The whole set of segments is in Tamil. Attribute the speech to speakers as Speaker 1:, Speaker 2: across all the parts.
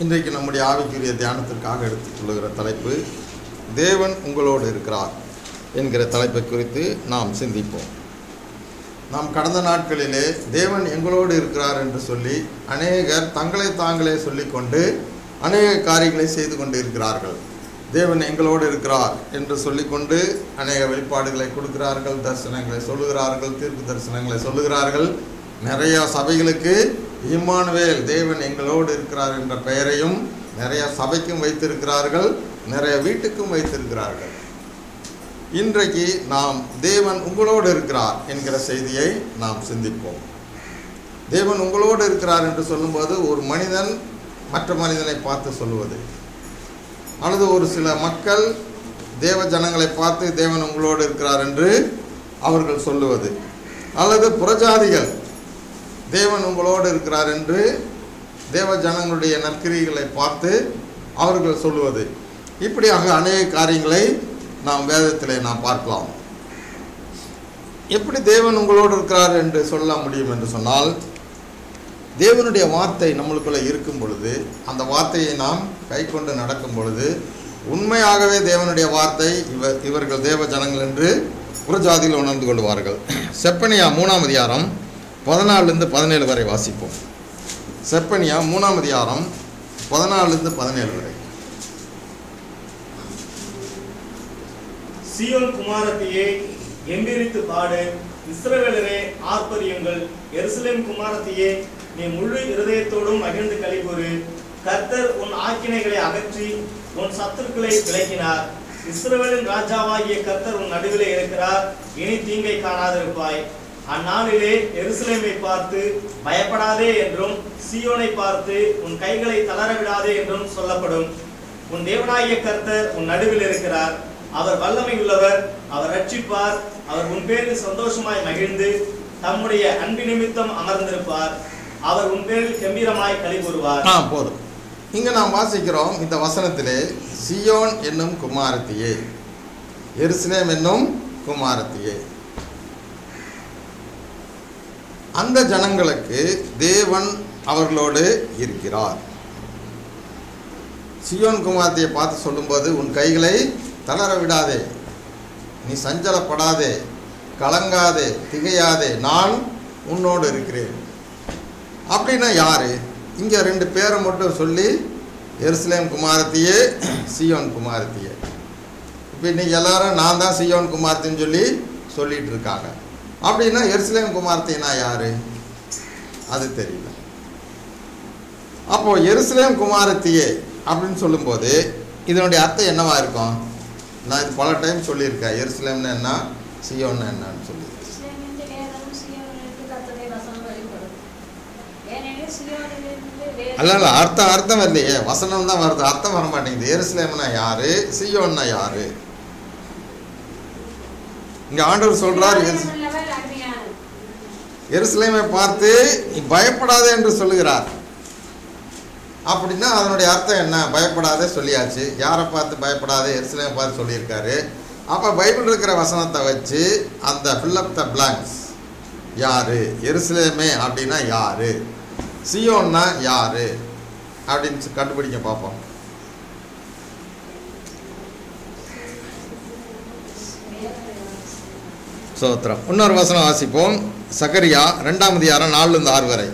Speaker 1: இன்றைக்கு நம்முடைய ஆவிக்குரிய தியானத்திற்காக எடுத்துக்கொள்ளுகிற தலைப்பு தேவன் உங்களோடு இருக்கிறார் என்கிற தலைப்பை குறித்து நாம் சிந்திப்போம் நாம் கடந்த நாட்களிலே தேவன் எங்களோடு இருக்கிறார் என்று சொல்லி அநேகர் தங்களை தாங்களே சொல்லிக்கொண்டு அநேக காரியங்களை செய்து கொண்டு இருக்கிறார்கள் தேவன் எங்களோடு இருக்கிறார் என்று சொல்லிக்கொண்டு அநேக வெளிப்பாடுகளை கொடுக்கிறார்கள் தரிசனங்களை சொல்லுகிறார்கள் தீர்ப்பு தரிசனங்களை சொல்லுகிறார்கள் நிறைய சபைகளுக்கு இம்மானுவேல் தேவன் எங்களோடு இருக்கிறார் என்ற பெயரையும் நிறைய சபைக்கும் வைத்திருக்கிறார்கள் நிறைய வீட்டுக்கும் வைத்திருக்கிறார்கள் இன்றைக்கு நாம் தேவன் உங்களோடு இருக்கிறார் என்கிற செய்தியை நாம் சிந்திப்போம் தேவன் உங்களோடு இருக்கிறார் என்று சொல்லும்போது ஒரு மனிதன் மற்ற மனிதனை பார்த்து சொல்லுவது அல்லது ஒரு சில மக்கள் தேவ ஜனங்களை பார்த்து தேவன் உங்களோடு இருக்கிறார் என்று அவர்கள் சொல்லுவது அல்லது புறஜாதிகள் தேவன் உங்களோடு இருக்கிறார் என்று தேவ ஜனங்களுடைய நற்கிரிகளை பார்த்து அவர்கள் சொல்லுவது இப்படியாக அநேக காரியங்களை நாம் வேதத்திலே நாம் பார்க்கலாம் எப்படி தேவன் உங்களோடு இருக்கிறார் என்று சொல்ல முடியும் என்று சொன்னால் தேவனுடைய வார்த்தை நம்மளுக்குள்ளே இருக்கும் பொழுது அந்த வார்த்தையை நாம் கை கொண்டு நடக்கும் பொழுது உண்மையாகவே தேவனுடைய வார்த்தை இவர் இவர்கள் தேவ ஜனங்கள் என்று புறஜாதியில் உணர்ந்து கொள்வார்கள் செப்பனியா மூணாம் அதிகாரம் பதினாலிருந்து பதினேழு வரை வாசிப்போம் செப்பனியா மூணாம் அதிகாரம் பதினாலிருந்து பதினேழு வரை
Speaker 2: சீயோன் குமாரத்தியே எம்பிரித்து பாடு இஸ்ரவேலரே ஆர்ப்பரியுங்கள் எருசலேம் குமாரத்தியே நீ முழு இருதயத்தோடும் மகிழ்ந்து கலிகூறு கர்த்தர் உன் ஆக்கினைகளை அகற்றி உன் சத்துருக்களை விலக்கினார் இஸ்ரவேலின் ராஜாவாகிய கர்த்தர் உன் நடுவிலே இருக்கிறார் இனி தீங்கை காணாதிருப்பாய் அந்நாளிலே எருசலேமை பார்த்து பயப்படாதே என்றும் சீயோனை பார்த்து உன் கைகளை தளர விடாதே என்றும் சொல்லப்படும் உன் தேவனாகிய கர்த்தர் உன் நடுவில் இருக்கிறார் அவர் வல்லமை உள்ளவர் அவர் ரட்சிப்பார் அவர் உன் பேரில் சந்தோஷமாய் மகிழ்ந்து தம்முடைய அன்பு நிமித்தம் அமர்ந்திருப்பார் அவர் உன் பேரில் கம்பீரமாய் களி கூறுவார்
Speaker 1: ஆ போதும் இங்கே நாம் வாசிக்கிறோம் இந்த வசனத்திலே சியோன் என்னும் குமாரத்தியே எருசலேம் என்னும் குமாரத்தியே அந்த ஜனங்களுக்கு தேவன் அவர்களோடு இருக்கிறார் சியோன் குமாரத்தியை பார்த்து சொல்லும்போது உன் கைகளை தளர விடாதே நீ சஞ்சலப்படாதே கலங்காதே திகையாதே நான் உன்னோடு இருக்கிறேன் அப்படின்னா யாரு இங்கே ரெண்டு பேரை மட்டும் சொல்லி எருசலேம் குமாரத்தியே சியோன் குமாரத்தியே இப்போ இன்னைக்கு எல்லாரும் நான் தான் சியோன் குமாரத்தின்னு சொல்லி சொல்லிட்டு இருக்காங்க அப்படின்னா எருசலேம் குமாரத்தினா யாரு அது தெரியல அப்போ எருசலேம் குமாரத்தியே அப்படின்னு சொல்லும்போது இதனுடைய அர்த்தம் என்னவா இருக்கும் நான் இது பல டைம் சொல்லியிருக்கேன் எருசலேம்னா என்ன சியோன்னா என்னன்னு சொல்லி
Speaker 3: இஸ்ரவேலிலிருந்து வேதமும் சீயோனிலிருந்து கர்த்தருடைய வசனம் வெளிப்படும். ஏனெனில் சீயோனிலிருந்து வேதம்
Speaker 1: அல்ல இல்ல அர்த்தம் அர்த்தம் இல்லையே வசனம் தான் வருது அர்த்தம் வர மாட்டேங்குது எருசலேம்னா யாரு சியோன்னா யாரு இங்க ஆண்டவர் சொல்றார் எருச-
Speaker 3: உள்ளவர் அருமையானவர்.
Speaker 1: எருசலேமை பார்த்து நீ பயப்படாதே என்று சொல்லுகிறார் அப்படின்னா அதனுடைய அர்த்தம் என்ன பயப்படாதே சொல்லியாச்சு யாரை பார்த்து பயப்படாதே எருசலேமை பார்த்து சொல்லியிருக்காரு அப்போ பைபிள் இருக்கிற வசனத்தை வச்சு அந்த ஃபில்லப் த பிளாங்க்ஸ் யாரு எருசலேமே அப்படின்னா யாரு சியோன்னா யாரு அப்படின்னு சொல்லி கண்டுபிடிக்க பார்ப்போம் சோத்திரம் இன்னொரு வசனம் வாசிப்போம் சகரியா ரெண்டாம் அதிகாரம் நாலுலேருந்து ஆறு வரை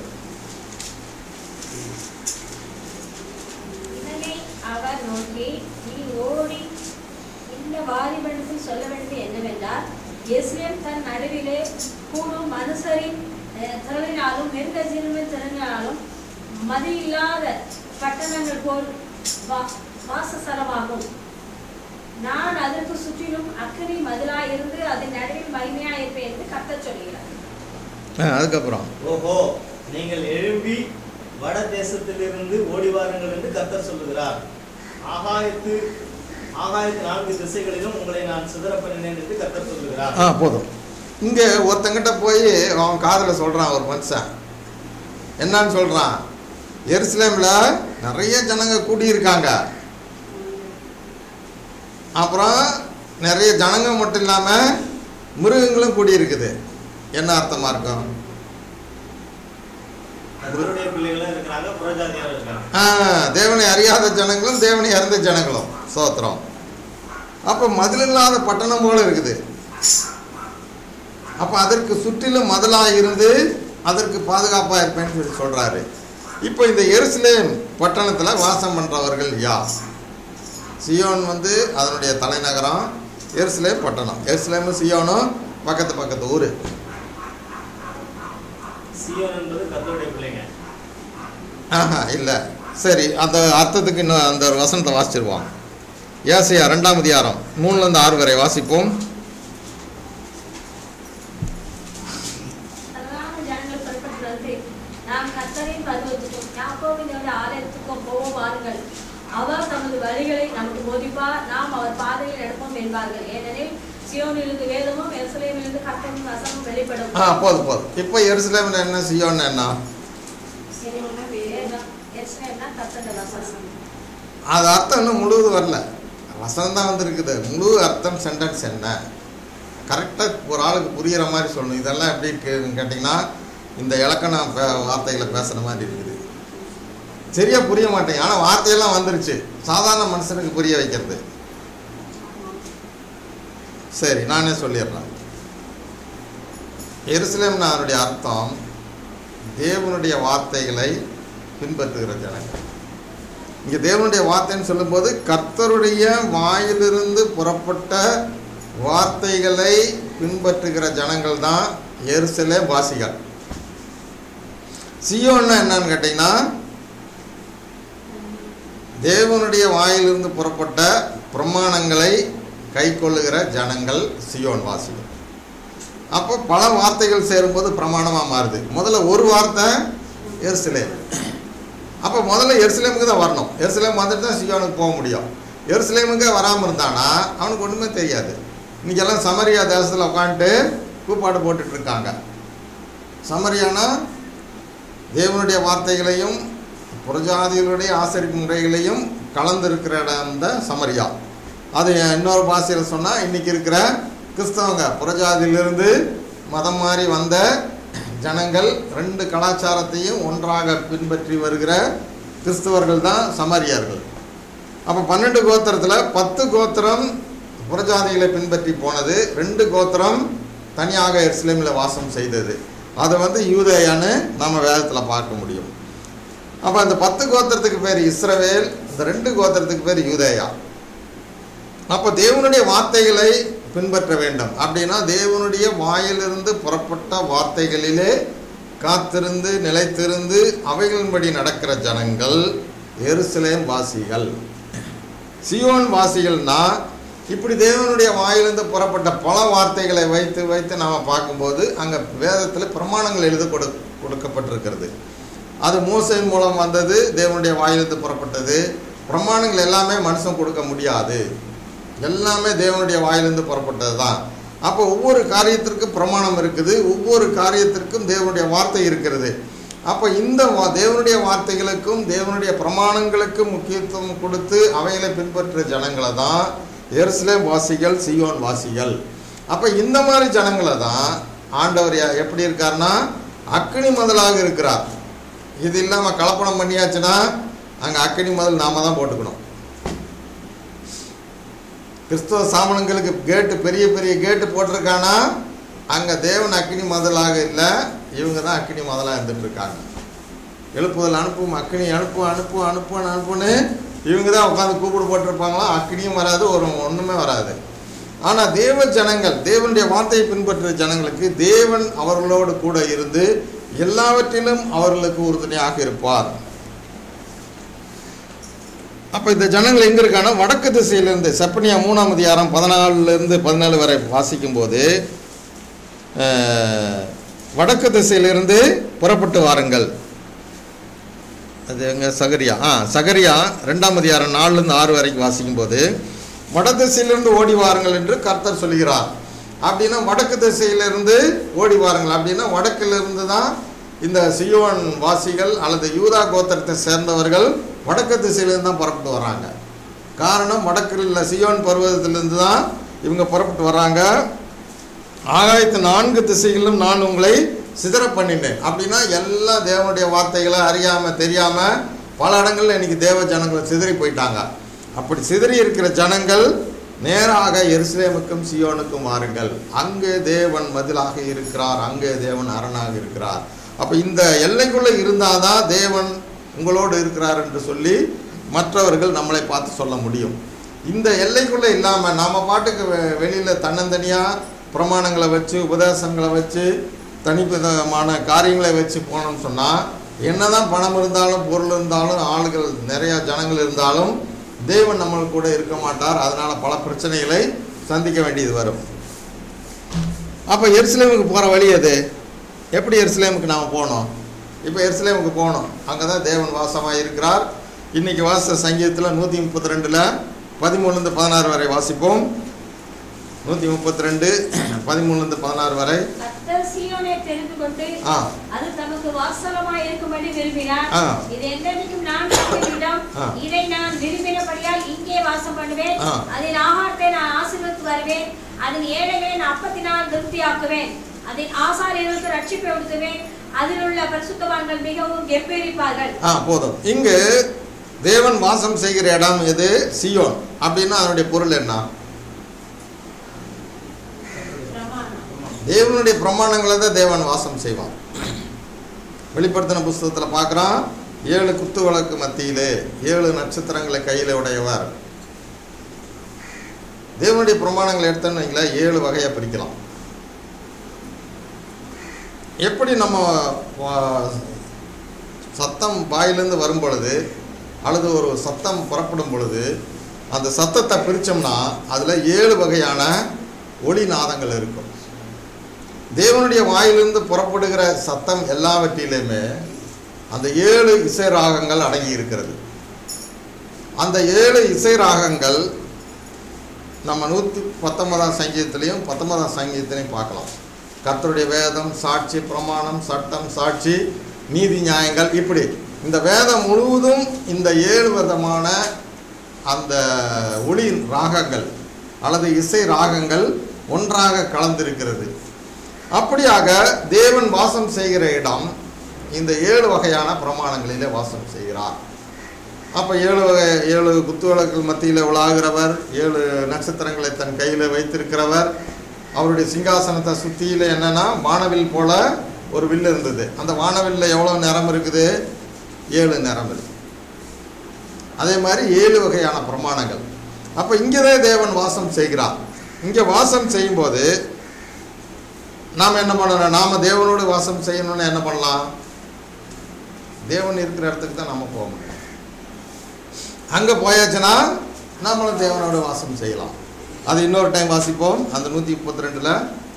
Speaker 3: இதனை அவர் நோக்கி நீ ஓடி இந்த வாலிபனுக்கு சொல்ல வேண்டியது என்னவென்றால் எஸ்ரேம் தன் நடுவிலே கூடும் மனுஷரின் அஹ், திரளினாலும் மிருக ஜீவனின் திறனாலும் மதியில்லாத பட்டணங்கள் போல் வா- வாசஸ்தலமாகும் நான் அதற்கு சுற்றிலும் அக்கினி மதிலாயிருந்து அதன் நடுவில் மகிமையாயிருப்பேன் என்று கர்த்தர் சொல்கிறார்
Speaker 1: ஆ, அதுக்கப்புறம்
Speaker 2: ஓஹோ நீங்கள் எழும்பி வட தேசத்திலிருந்து ஓடி வாருங்கள் என்று கர்த்தர் சொல்லுகிறார் ஆகாயத்து ஆகாயத்து நான்கு திசைகளிலும் உங்களை நான் சிதற பண்ணினேன் என்று கர்த்தர் சொல்லுகிறார்
Speaker 1: ஆ போதும் இங்கே ஒருத்தங்கிட்ட போய் அவன் காதில் சொல்கிறான் ஒரு மனுஷன் என்னன்னு சொல்கிறான் எருசலேமில் நிறைய ஜனங்க கூடியிருக்காங்க அப்புறம் நிறைய ஜனங்க மட்டும் இல்லாமல் மிருகங்களும் கூடியிருக்குது என்ன அர்த்தமாக இருக்கும்
Speaker 2: கர்த்தருடைய பிள்ளைகளும் இருக்கிறாங்க புறஜாதியாரும் இருக்காங்க
Speaker 1: ஆ, தேவனை அறியாத ஜனங்களும் தேவனை அறிந்த ஜனங்களும் சோத்திரம் அப்போ மதில் இல்லாத பட்டணம் போல இருக்குது அப்போ அதற்கு சுற்றிலும் மதிலாக இருந்து அதற்கு பாதுகாப்பாக இருப்பேன்னு சொல்லி சொல்கிறாரு இப்போ இந்த எருசலேம் பட்டணத்தில் வாசம் பண்ணுறவர்கள் யார் சியோன் வந்து அதனுடைய தலைநகரம் எருசலேம் பட்டணம் எருசலேமும் சியோனும் பக்கத்து பக்கத்து ஊர்
Speaker 2: சியோன் என்பது கர்த்தருடைய பிள்ளைங்க
Speaker 1: ஆஹா இல்லை சரி அந்த அர்த்தத்துக்கு இன்னும் அந்த ஒரு வசனத்தை வாசிச்சிருவோம் ஏசையா ரெண்டாம் அதிகாரம் மூணுலேருந்து ஆறு வரை வாசிப்போம்
Speaker 3: அழகான ஜனங்கள் புறப்பட்டு நாம் கர்த்தரின் பருவத்துக்கும் யாக்கோபினுடைய ஆலயத்துக்கும் போவோம் வாருங்கள் அவர் தமது வழிகளை நமக்கு போதிப்பார் நாம் அவர் பாதையில் நடப்போம் என்பார்கள் ஏனெனில் சியோனிலிருந்து வேதமும் எருசலேமிலிருந்து கர்த்தரின் வசமும் வெளிப்படும்
Speaker 1: ஆ போதும் போதும் இப்போ எருசலேமில் என்ன சியோன் என்ன
Speaker 3: வேதம் எருசலேம்னா கர்த்தருடைய வசனம்
Speaker 1: அது அர்த்தம் இன்னும் முழுவதும் வரல வசனம் தான் வந்திருக்குது முழு அர்த்தம் சென்டென்ஸ் என்ன கரெக்டாக ஒரு ஆளுக்கு புரிகிற மாதிரி சொல்லணும் இதெல்லாம் எப்படி இருக்குன்னு கேட்டிங்கன்னா இந்த இலக்கண பே- வார்த்தைகளை பேசுகிற மாதிரி இருக்குது சரியாக புரிய மாட்டேங்க ஆனால் வார்த்தையெல்லாம் வந்துருச்சு சாதாரண மனுஷனுக்கு புரிய வைக்கிறது சரி நானே சொல்லிடுறேன் எருசலேம்னா அதனுடைய அர்த்தம் தேவனுடைய வார்த்தைகளை பின்பற்றுகிற ஜனங்கள் இங்கே தேவனுடைய வார்த்தைன்னு சொல்லும்போது கர்த்தருடைய வாயிலிருந்து புறப்பட்ட வார்த்தைகளை பின்பற்றுகிற ஜனங்கள் தான் எருசலேம் வாசிகள் சியோன்னா என்னன்னு கேட்டிங்கன்னா தேவனுடைய வாயிலிருந்து புறப்பட்ட பிரமாணங்களை கைக்கொள்ளுகிற ஜனங்கள் சியோன் வாசிகள் அப்போ பல வார்த்தைகள் சேரும்போது பிரமாணமாக மாறுது முதல்ல ஒரு வார்த்தை எருசலேம் அப்போ முதல்ல எருசலேமுக்கு தான் வரணும் எருசலேம் வந்துட்டு தான் சியோனுக்கு போக முடியும் எருசலேமுக்கு வராமல் இருந்தானா அவனுக்கு ஒன்றுமே தெரியாது இன்னைக்கெல்லாம் சமரியா தேசத்தில் உட்காந்துட்டு கூப்பாடு போட்டுட்டு இருக்காங்க சமரியானா தேவனுடைய வார்த்தைகளையும் புரஜாதிகளுடைய ஆசரிப்பு முறைகளையும் கலந்திருக்கிற இடம் தான் சமரியா அது இன்னொரு பாஷையில் சொன்னால் இன்னைக்கு இருக்கிற கிறிஸ்தவங்க புரஜாதியிலிருந்து மதம் மாறி வந்த ஜனங்கள் ரெண்டு கலாச்சாரத்தையும் ஒன்றாக பின்பற்றி வருகிற கிறிஸ்தவர்கள் தான் சமாரியார்கள் அப்போ பன்னெண்டு கோத்திரத்தில் பத்து கோத்திரம் புறஜாதிகளை பின்பற்றி போனது ரெண்டு கோத்திரம் தனியாக எருசலேமில் வாசம் செய்தது அதை வந்து யூதேயான்னு நம்ம வேதத்தில் பார்க்க முடியும் அப்போ அந்த பத்து கோத்திரத்துக்கு பேர் இஸ்ரவேல் இந்த ரெண்டு கோத்திரத்துக்கு பேர் யூதேயா அப்போ தேவனுடைய வார்த்தைகளை பின்பற்ற வேண்டும் அப்படின்னா தேவனுடைய வாயிலிருந்து புறப்பட்ட வார்த்தைகளிலே காத்திருந்து நிலைத்திருந்து அவைகளின்படி நடக்கிற ஜனங்கள் எருசலேம் வாசிகள் சியோன் வாசிகள்னா இப்படி தேவனுடைய வாயிலிருந்து புறப்பட்ட பல வார்த்தைகளை வைத்து வைத்து நாம் பார்க்கும்போது அங்கே வேதத்தில் பிரமாணங்கள் எழுத கொடு கொடுக்கப்பட்டிருக்கிறது அது மூசையின் மூலம் வந்தது தேவனுடைய வாயிலிருந்து புறப்பட்டது பிரமாணங்கள் எல்லாமே மனுஷன் கொடுக்க முடியாது எல்லாமே தேவனுடைய வாயிலிருந்து புறப்பட்டது தான் அப்போ ஒவ்வொரு காரியத்திற்கும் பிரமாணம் இருக்குது ஒவ்வொரு காரியத்திற்கும் தேவனுடைய வார்த்தை இருக்கிறது அப்போ இந்த வா- தேவனுடைய வார்த்தைகளுக்கும் தேவனுடைய பிரமாணங்களுக்கும் முக்கியத்துவம் கொடுத்து அவைகளை பின்பற்ற ஜனங்களை தான் எருசலேம் வாசிகள் சியோன் வாசிகள் அப்போ இந்த மாதிரி ஜனங்களை தான் ஆண்டவர் எ- எப்படி இருக்காருன்னா அக்கினி முதலாக இருக்கிறார் இது இல்லாமல் கலப்படம் பண்ணியாச்சுன்னா அங்கே அக்கினி முதல் நாம தான் போட்டுக்கணும் கிறிஸ்தவ சாமணங்களுக்கு கேட்டு பெரிய பெரிய கேட்டு போட்டிருக்கானா அங்கே தேவன் அக்கினி முதலாக இல்லை இவங்க தான் அக்கினி முதலாக இருந்துட்டு இருக்காங்க எழுப்புதல் அனுப்பும் அக்கினி அனுப்பும் அனுப்பும் அனுப்பும் அனுப்புன்னு இவங்க தான் உட்காந்து கூப்பிடு போட்டிருப்பாங்களாம் அக்கினியும் வராது ஒரு ஒன்றுமே வராது ஆனால் தேவ ஜனங்கள் தேவனுடைய வார்த்தையை பின்பற்றுற ஜனங்களுக்கு தேவன் அவர்களோடு கூட இருந்து எல்லாவற்றிலும் அவர்களுக்கு உறுதுணையாக இருப்பார் அப்போ இந்த ஜனங்கள் எங்கே இருக்கானா வடக்கு திசையிலிருந்து செப்பனியா மூணாம் அதிகாரம் பதினாலுலேருந்து பதினாலு வரை வாசிக்கும்போது அஹ், வடக்கு திசையிலிருந்து புறப்பட்டு வாருங்கள் அது எங்க சகரியா ஆ சகரியா ரெண்டாம் அதிகாரம் நாலுலேருந்து ஆறு வரைக்கும் வாசிக்கும்போது வட திசையிலிருந்து ஓடி வாருங்கள் என்று கர்த்தர் சொல்கிறார் அப்படின்னா வடக்கு திசையிலிருந்து ஓடி வாருங்கள் அப்படின்னா வடக்கிலிருந்து தான் இந்த சியோன் வாசிகள் அல்லது யூதா கோத்திரத்தை சேர்ந்தவர்கள் வடக்கு திசையிலிருந்து தான் புறப்பட்டு வராங்க காரணம் வடக்கில் சியோன் பர்வதத்திலிருந்து தான் இவங்க புறப்பட்டு வராங்க ஆகாயத்து நான்கு திசைகளிலும் நான் உங்களை சிதற பண்ணினேன் அப்படின்னா எல்லா தேவனுடைய வார்த்தைகளை அறியாமல் தெரியாமல் பல இடங்கள்ல இன்னைக்கு தேவ ஜனங்கள் சிதறி போயிட்டாங்க அப்படி சிதறி இருக்கிற ஜனங்கள் நேராக எருசலேமுக்கும் சியோனுக்கும் வாருங்கள் அங்கே தேவன் மதிலாக இருக்கிறார் அங்கே தேவன் அரணாக இருக்கிறார் அப்போ இந்த எல்லைக்குள்ளே இருந்தால் தான் தேவன் உங்களோடு இருக்கிறார் என்று சொல்லி மற்றவர்கள் நம்மளை பார்த்து சொல்ல முடியும் இந்த எல்லைக்குள்ளே இல்லாமல் நாம் பாட்டுக்கு வெ- வெளியில தன்னந்தனியாக பிரமாணங்களை வச்சு உபதேசங்களை வச்சு தனிவிதமான காரியங்களை வச்சு போனோம்னு சொன்னால் என்னதான் பணம் இருந்தாலும் பொருள் இருந்தாலும் ஆளுகள் நிறைய ஜனங்கள் இருந்தாலும் தேவன் நம்ம கூட இருக்க மாட்டார் அதனால பல பிரச்சனைகளை சந்திக்க வேண்டியது வரும் அப்போ எருசலேமுக்கு போகிற வழி எது எப்படி எருசலேமுக்கு நாம் போனோம் இப்போ எருசலேமுக்கு போகணும் அங்கே தான் தேவன் வாசமாக இருக்கிறார் இன்னைக்கு வாச சங்கீதத்தில் நூற்றி முப்பத்தி ரெண்டில் பதிமூணுலேருந்து பதினாறு வரை வாசிப்போம் நூற்றி முப்பத்தி ரெண்டு பதிமூணுலேருந்து பதினாறு வரை
Speaker 3: கர்த்தர் சீயோனை தெரிந்து கொண்டு
Speaker 1: ஆ
Speaker 3: அது தமக்கு வாசலமாய் இருக்கும்படி விரும்பினார்
Speaker 1: ஆ.
Speaker 3: இது என்றைக்கும் நான் கட்டிவிடும்
Speaker 1: ஆ.
Speaker 3: இதை நான் விரும்பினபடியால் இங்கே வாசம் பண்ணுவேன்
Speaker 1: ஆ.
Speaker 3: அதின் ஆகாரத்தை நான் ஆசீர்வதித்து வருவேன் அதன் ஏழைகளை நான் அப்பத்தினால் திருப்தியாக்குவேன் அதின் ஆசாரியர்களுக்கு ரட்சிப்பை கொடுத்துவேன் அதில் உள்ள பரிசுத்தவான்கள் மிகவும் கெப்பேரிப்பார்கள்
Speaker 1: ஆ போதும் இங்கு தேவன் வாசம் செய்கிற இடம் எது சியோன் அப்படின்னா அதனுடைய பொருள் என்ன
Speaker 3: பிரமாணம்.
Speaker 1: தேவனுடைய பிரமாணங்களை தான் தேவன் வாசம் செய்வான் வெளிப்படுத்தின புஸ்தகத்தில் பார்க்குறான் ஏழு குத்து விளக்கு மத்தியிலே ஏழு நட்சத்திரங்களை கையில் உடையவர் தேவனுடைய பிரமாணங்களை எடுத்தோன்னு வைங்களேன் ஏழு வகையாக பிரிக்கலாம் எப்படி நம்ம வா- சத்தம் வாயிலிருந்து வரும் பொழுது அல்லது ஒரு சத்தம் புறப்படும் பொழுது அந்த சத்தத்தை பிரித்தோம்னா அதில் ஏழு வகையான ஒளி நாதங்கள் இருக்கும் தேவனுடைய வாயிலிருந்து புறப்படுகிற சத்தம் எல்லாவற்றிலுமே அந்த ஏழு இசை ராகங்கள் அடங்கி இருக்கிறது அந்த ஏழு இசை ராகங்கள் நம்ம நூற்றி பத்தொன்பதாம் சங்கீதத்திலையும் பத்தொன்பதாம் சங்கீதத்திலையும் பார்க்கலாம் கர்த்தருடைய வேதம் சாட்சி பிரமாணம் சட்டம் சாட்சி நீதி நியாயங்கள் இப்படி இந்த வேதம் முழுவதும் இந்த ஏழு விதமான அந்த ஒளி ராகங்கள் அல்லது இசை ராகங்கள் ஒன்றாக கலந்திருக்கிறது அப்படியாக தேவன் வாசம் செய்கிற இடம் இந்த ஏழு வகையான பிரமாணங்களிலே வாசம் செய்கிறார் அப்போ ஏழு வகை ஏழு குத்துவிளக்கு மத்தியில் உலாகிறவர் ஏழு நட்சத்திரங்களை தன் கையில் வைத்திருக்கிறவர் அவருடைய சிங்காசனத்தை சுற்றியில் என்னன்னா வானவில் போல ஒரு வில் இருந்தது அந்த வானவில்ல எவ்வளோ நிறம் இருக்குது ஏழு நிறம் இருக்கு அதே மாதிரி ஏழு வகையான பிரமாணங்கள் அப்போ இங்கே தான் தேவன் வாசம் செய்கிறார் இங்கே வாசம் செய்யும்போது நாம் என்ன பண்ணணும் நாம் தேவனோடு வாசம் செய்யணும்னு என்ன பண்ணலாம் தேவன் இருக்கிற இடத்துக்கு தான் நம்ம போக முடியும் அங்கே போயாச்சுன்னா நம்மளும் தேவனோட வாசம் செய்யலாம் அது இன்னொரு டைம் வாசிப்போம் அந்த நூற்றி முப்பத்தி ரெண்டில்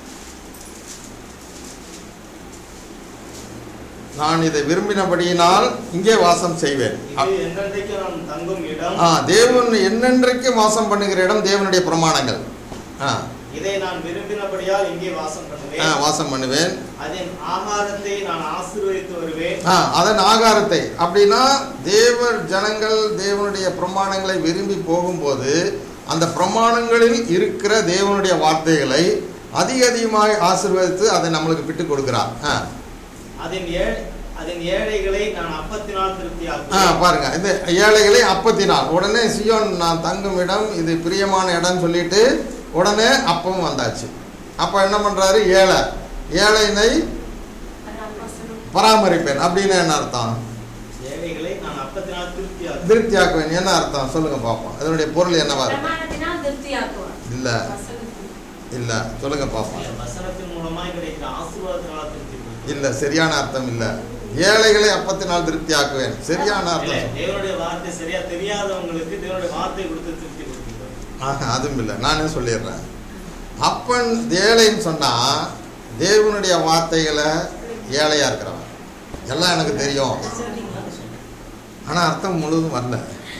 Speaker 1: நான் இதை விரும்பினபடியினால் இங்கே வாசம் செய்வேன்
Speaker 2: இது என்றென்றைக்கு நான் தங்கும் இடம்
Speaker 1: ஆ தேவன் என்னென்றைக்கு வாசம் பண்ணுகிற இடம் தேவனுடைய பிரமாணங்கள் ஆ
Speaker 2: இதை நான் விரும்பினபடியால் இங்கே வாசம்
Speaker 1: ஆ
Speaker 2: பண்ணுவேன்
Speaker 1: வாசம் பண்ணுவேன்
Speaker 2: அதன் ஆகாரத்தை நான் ஆசீர்வதித்து வருவேன்
Speaker 1: ஆ அதன் ஆகாரத்தை அப்படின்னா தேவர் ஜனங்கள் தேவனுடைய பிரமாணங்களை விரும்பி போகும்போது அந்த பிரமாணங்களில் இருக்கிற தேவனுடைய வார்த்தைகளை அதிக அதிகமாக ஆசீர்வதித்து அதை நம்மளுக்கு விட்டு கொடுக்கிறார் ஆ
Speaker 2: அதன் ஏ அதன் ஏழைகளை நான் அப்பத்தினால்
Speaker 1: ஆ
Speaker 2: திருப்தியாக்குவேன்
Speaker 1: பாருங்க இந்த ஏழைகளை அப்பத்தினால் உடனே சியோன் நான் தங்கும் இடம் இது பிரியமான இடம்னு சொல்லிட்டு உடனே அப்பவும் வந்தாச்சு அப்போ என்ன பண்ணுறாரு ஏழை ஏழைனை பராமரிப்பேன் அப்படின்னு என்ன அர்த்தம்
Speaker 2: ஏழைகளை நான் அப்பத்தினால் திருப்தியாக்குவேன்
Speaker 1: திருப்தியாக்குவேன் என்ன அர்த்தம் சொல்லுங்க பார்ப்போம் அதனுடைய பொருள் என்னவா இருக்கு
Speaker 3: பிரமாணத்தினால் திருப்தியாக்குவார்
Speaker 1: இல்லை இல்லை சொல்லுங்க பார்ப்போம்
Speaker 2: இந்த வசனத்தின் மூலமாய் கிடைக்கிற ஆசீர்வாதத்தினால திருப்தி கொடுக்கும்.
Speaker 1: இல்லை சரியான அர்த்தம் இல்லை ஏழைகளை அப்பத்தினால் திருப்தியாக்குவேன் சரியான
Speaker 2: இல்ல,
Speaker 1: அர்த்தம்
Speaker 2: தேவனுடைய வார்த்தை சரியா தெரியாதவங்களுக்கு தேவனுடைய வார்த்தை கொடுத்து திருப்தி கொடுக்கிறார்
Speaker 1: ஆஹா அதுவும் இல்லை நானே சொல்லிடுறேன் அப்பன் ஏழைன்னு சொன்னால் தேவனுடைய வார்த்தைகளை ஏழையாக இருக்கிறவன் எல்லாம் எனக்கு தெரியும் ஆனால் அர்த்தம் முழுவதும் வரல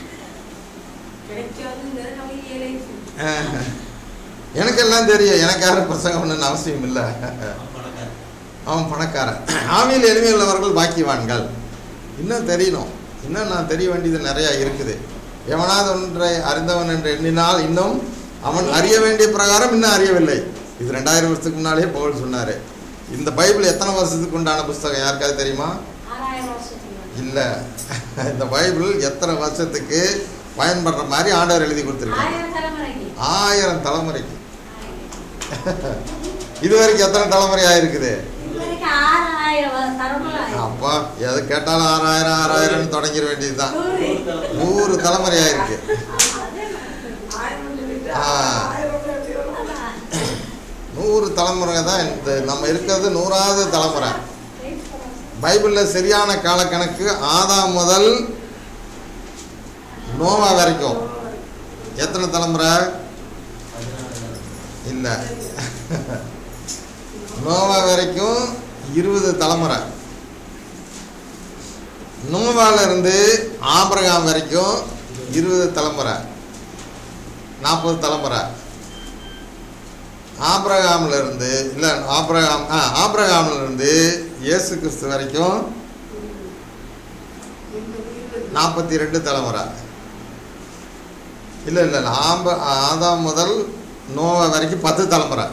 Speaker 1: ஆஹ். எனக்கு எல்லாம் தெரியும் எனக்கு யாரும் பிரசங்கம் பண்ணணும்னு அவசியம் இல்லை அவன் பணக்காரன் ஆவியில் எளிமை உள்ளவர்கள் பாக்கியவான்கள் இன்னும் தெரியணும் இன்னும் நான் தெரிய வேண்டியது நிறையா இருக்குது எவனாவது ஒன்றை அறிந்தவன் என்று எண்ணினால் இன்னும் அவன் அறிய வேண்டிய பிரகாரம் இன்னும் அறியவில்லை இது ரெண்டாயிரம் வருஷத்துக்கு முன்னாலே பவுல் சொன்னார் இந்த பைபிள் எத்தனை வருஷத்துக்கு உண்டான புஸ்தகம் யாருக்காவது தெரியுமா
Speaker 3: ஆறாயிரம் வருஷத்துக்கு
Speaker 1: இல்லை இந்த பைபிள் எத்தனை வருஷத்துக்கு பயன்படுற மாதிரி ஆண்டவர் எழுதி கொடுத்துருக்காரு
Speaker 3: ஆயிரம் தலைமுறைக்கு
Speaker 1: ஆயிரம் தலைமுறைக்கு இது வரைக்கும் எத்தனை தலைமுறை ஆயிருக்குது
Speaker 3: இது வரைக்கும் ஆறாயிரம் வ- தலைமுறை
Speaker 1: அப்பா எது கேட்டாலும் ஆறாயிரம் ஆறாயிரம்னு தொடங்கிட வேண்டியதுதான்
Speaker 3: நூறு.
Speaker 1: நூறு தலைமுறை ஆயிருக்கு
Speaker 3: அதே மாதிரி.
Speaker 1: ஆ.
Speaker 3: அதான்.
Speaker 1: நூறு தலைமுறை தான் இந்த நம்ம இருக்கிறது நூறாவது தலைமுறை பைபிளில் சரியான காலக்கணக்கு ஆதாம் முதல் நோவா வரைக்கும் எத்தனை தலைமுறை இல்லை நோவா வரைக்கும் இருபது தலைமுறை நோவால இருந்து ஆபிரகாம் வரைக்கும் இருபது தலைமுறை நாற்பது தலைமுறை ஆபிரகாம்ல இருந்து இல்லை ஆபிரகாம் ஆ ஆபிரகாம்ல இருந்து இயேசு கிறிஸ்து வரைக்கும் நாற்பத்தி ரெண்டு தலைமுறை இல்லை இல்லை இல்லை ஆம்ப ஆதாம் முதல் நோவா வரைக்கும் பத்து தலைமுறை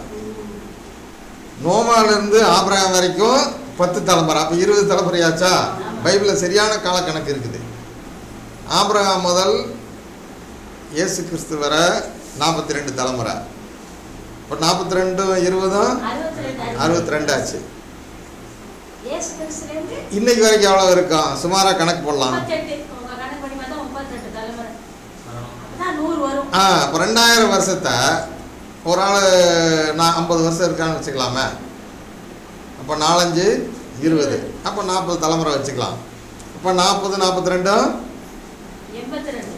Speaker 1: நோவாலேருந்து ஆபிரகாம் வரைக்கும் பத்து தலைமுறை அப்போ இருபது தலைமுறையாச்சா பைபிளில் சரியான காலக்கணக்கு இருக்குது ஆபிரகாம் முதல் இயேசு கிறிஸ்து வர நாற்பத்தி ரெண்டு தலைமுறை இப்போ நாற்பத்தி ரெண்டும் இருபதும்
Speaker 3: அறுபத்தி ரெண்டு
Speaker 1: அறுபத்தி ரெண்டு ஆச்சு
Speaker 3: இயேசு கிறிஸ்துலேருந்து
Speaker 1: இன்னைக்கு வரைக்கும் எவ்வளோ இருக்கும் சுமாராக கணக்கு போடலாம்
Speaker 3: முப்பத்தெட்டு உங்க கணக்கு படி பார்த்தா முப்பத்தெட்டு தலைமுறை அப்பதான் நூறு வரும்
Speaker 1: ஆ இப்போ ரெண்டாயிரம் வருஷத்தை ஒரு ஆள் நான் ஐம்பது வருஷம் இருக்கான்னு வச்சுக்கலாமே அப்போ நாலஞ்சு இருபது அப்போ நாற்பது தலைமுறை வச்சுக்கலாம் அப்போ நாற்பது நாற்பத்தி ரெண்டும்
Speaker 3: எண்பத்தி ரெண்டு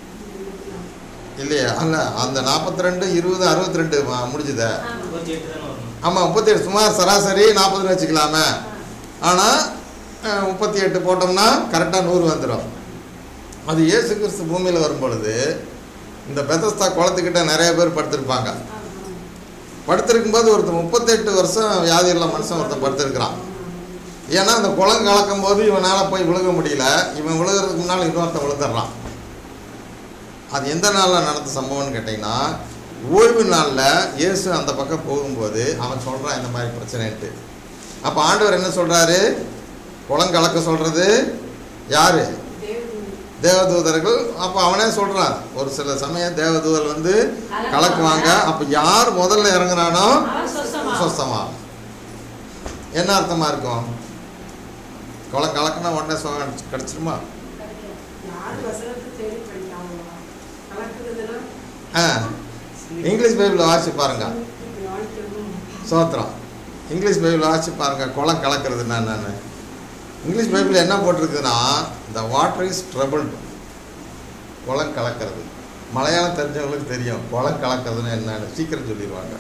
Speaker 1: இல்லையா அல்ல அந்த நாற்பத்தி ரெண்டு இருபது அறுபத்தி ரெண்டு முடிஞ்சுதே
Speaker 3: ஆமா
Speaker 2: முப்பத்தி எட்டு தானே வரணும்
Speaker 1: ஆமாம் முப்பத்தேழு சுமார் சராசரி நாற்பதுன்னு வச்சுக்கலாமே ஆனால் முப்பத்தி எட்டு போட்டோம்னா கரெக்டாக நூறு வந்துடும் அது இயேசு கிறிஸ்து பூமியில் வரும் பொழுது இந்த பெதஸ்தா குளத்துக்கிட்ட நிறைய பேர் படுத்திருப்பாங்க படுத்திருக்கும்போது ஒருத்தன் முப்பத்தெட்டு வருஷம் வியாதியுள்ள மனுஷன் ஒருத்தன் படுத்திருக்கிறான் ஏன்னா அந்த குளம் கலக்கும் போது இவனால் போய் விழுக முடியல இவன் விழுகிறதுக்கு முன்னால் இன்னொருத்தன் விழுந்துடுறான் அது எந்த நாளில் நடந்த சம்பவம்னு கேட்டிங்கன்னா ஓய்வு நாளில் இயேசு அந்த பக்கம் போகும்போது அவன் சொல்கிறான் இந்த மாதிரி பிரச்சனைன்ட்டு அப்போ ஆண்டவர் என்ன சொல்கிறாரு குளம் கலக்க சொல்கிறது யார் தேவதூதர்கள் அப்போ அவனே சொல்கிறான் ஒரு சில சமயம் தேவதூதர் வந்து கலக்குவாங்க அப்போ யார் முதல்ல இறங்குறானோ
Speaker 3: அவன் சொசமா
Speaker 1: சுஸ்தமா என்ன அர்த்தமா இருக்கும் குளம் கலக்குனா உடனே சுகம் கிடச்சிருமா
Speaker 4: யார் வசனத்தை தேடி படிக்காங்களோ கலக்குறதுன்னா
Speaker 1: ஆ இங்கிலீஷ் பைபிளில் வாசிச்சு பாருங்க
Speaker 4: வாழ்க்கையும்
Speaker 1: சோத்திரம் இங்கிலீஷ் பைபிள் வாசிச்சு பாருங்க குளம் கலக்கிறதுனா என்னன்னு இங்கிலீஷ் பைபிள் என்ன போட்டிருக்குன்னா த வாட்டர் இஸ் ட்ரபிள்டு குளம் கலக்கிறது மலையாளம் தெரிஞ்சவங்களுக்கு தெரியும் குளம் கலக்கிறதுன்னு என்னன்னு சீக்கிரம் சொல்லிடுவாங்க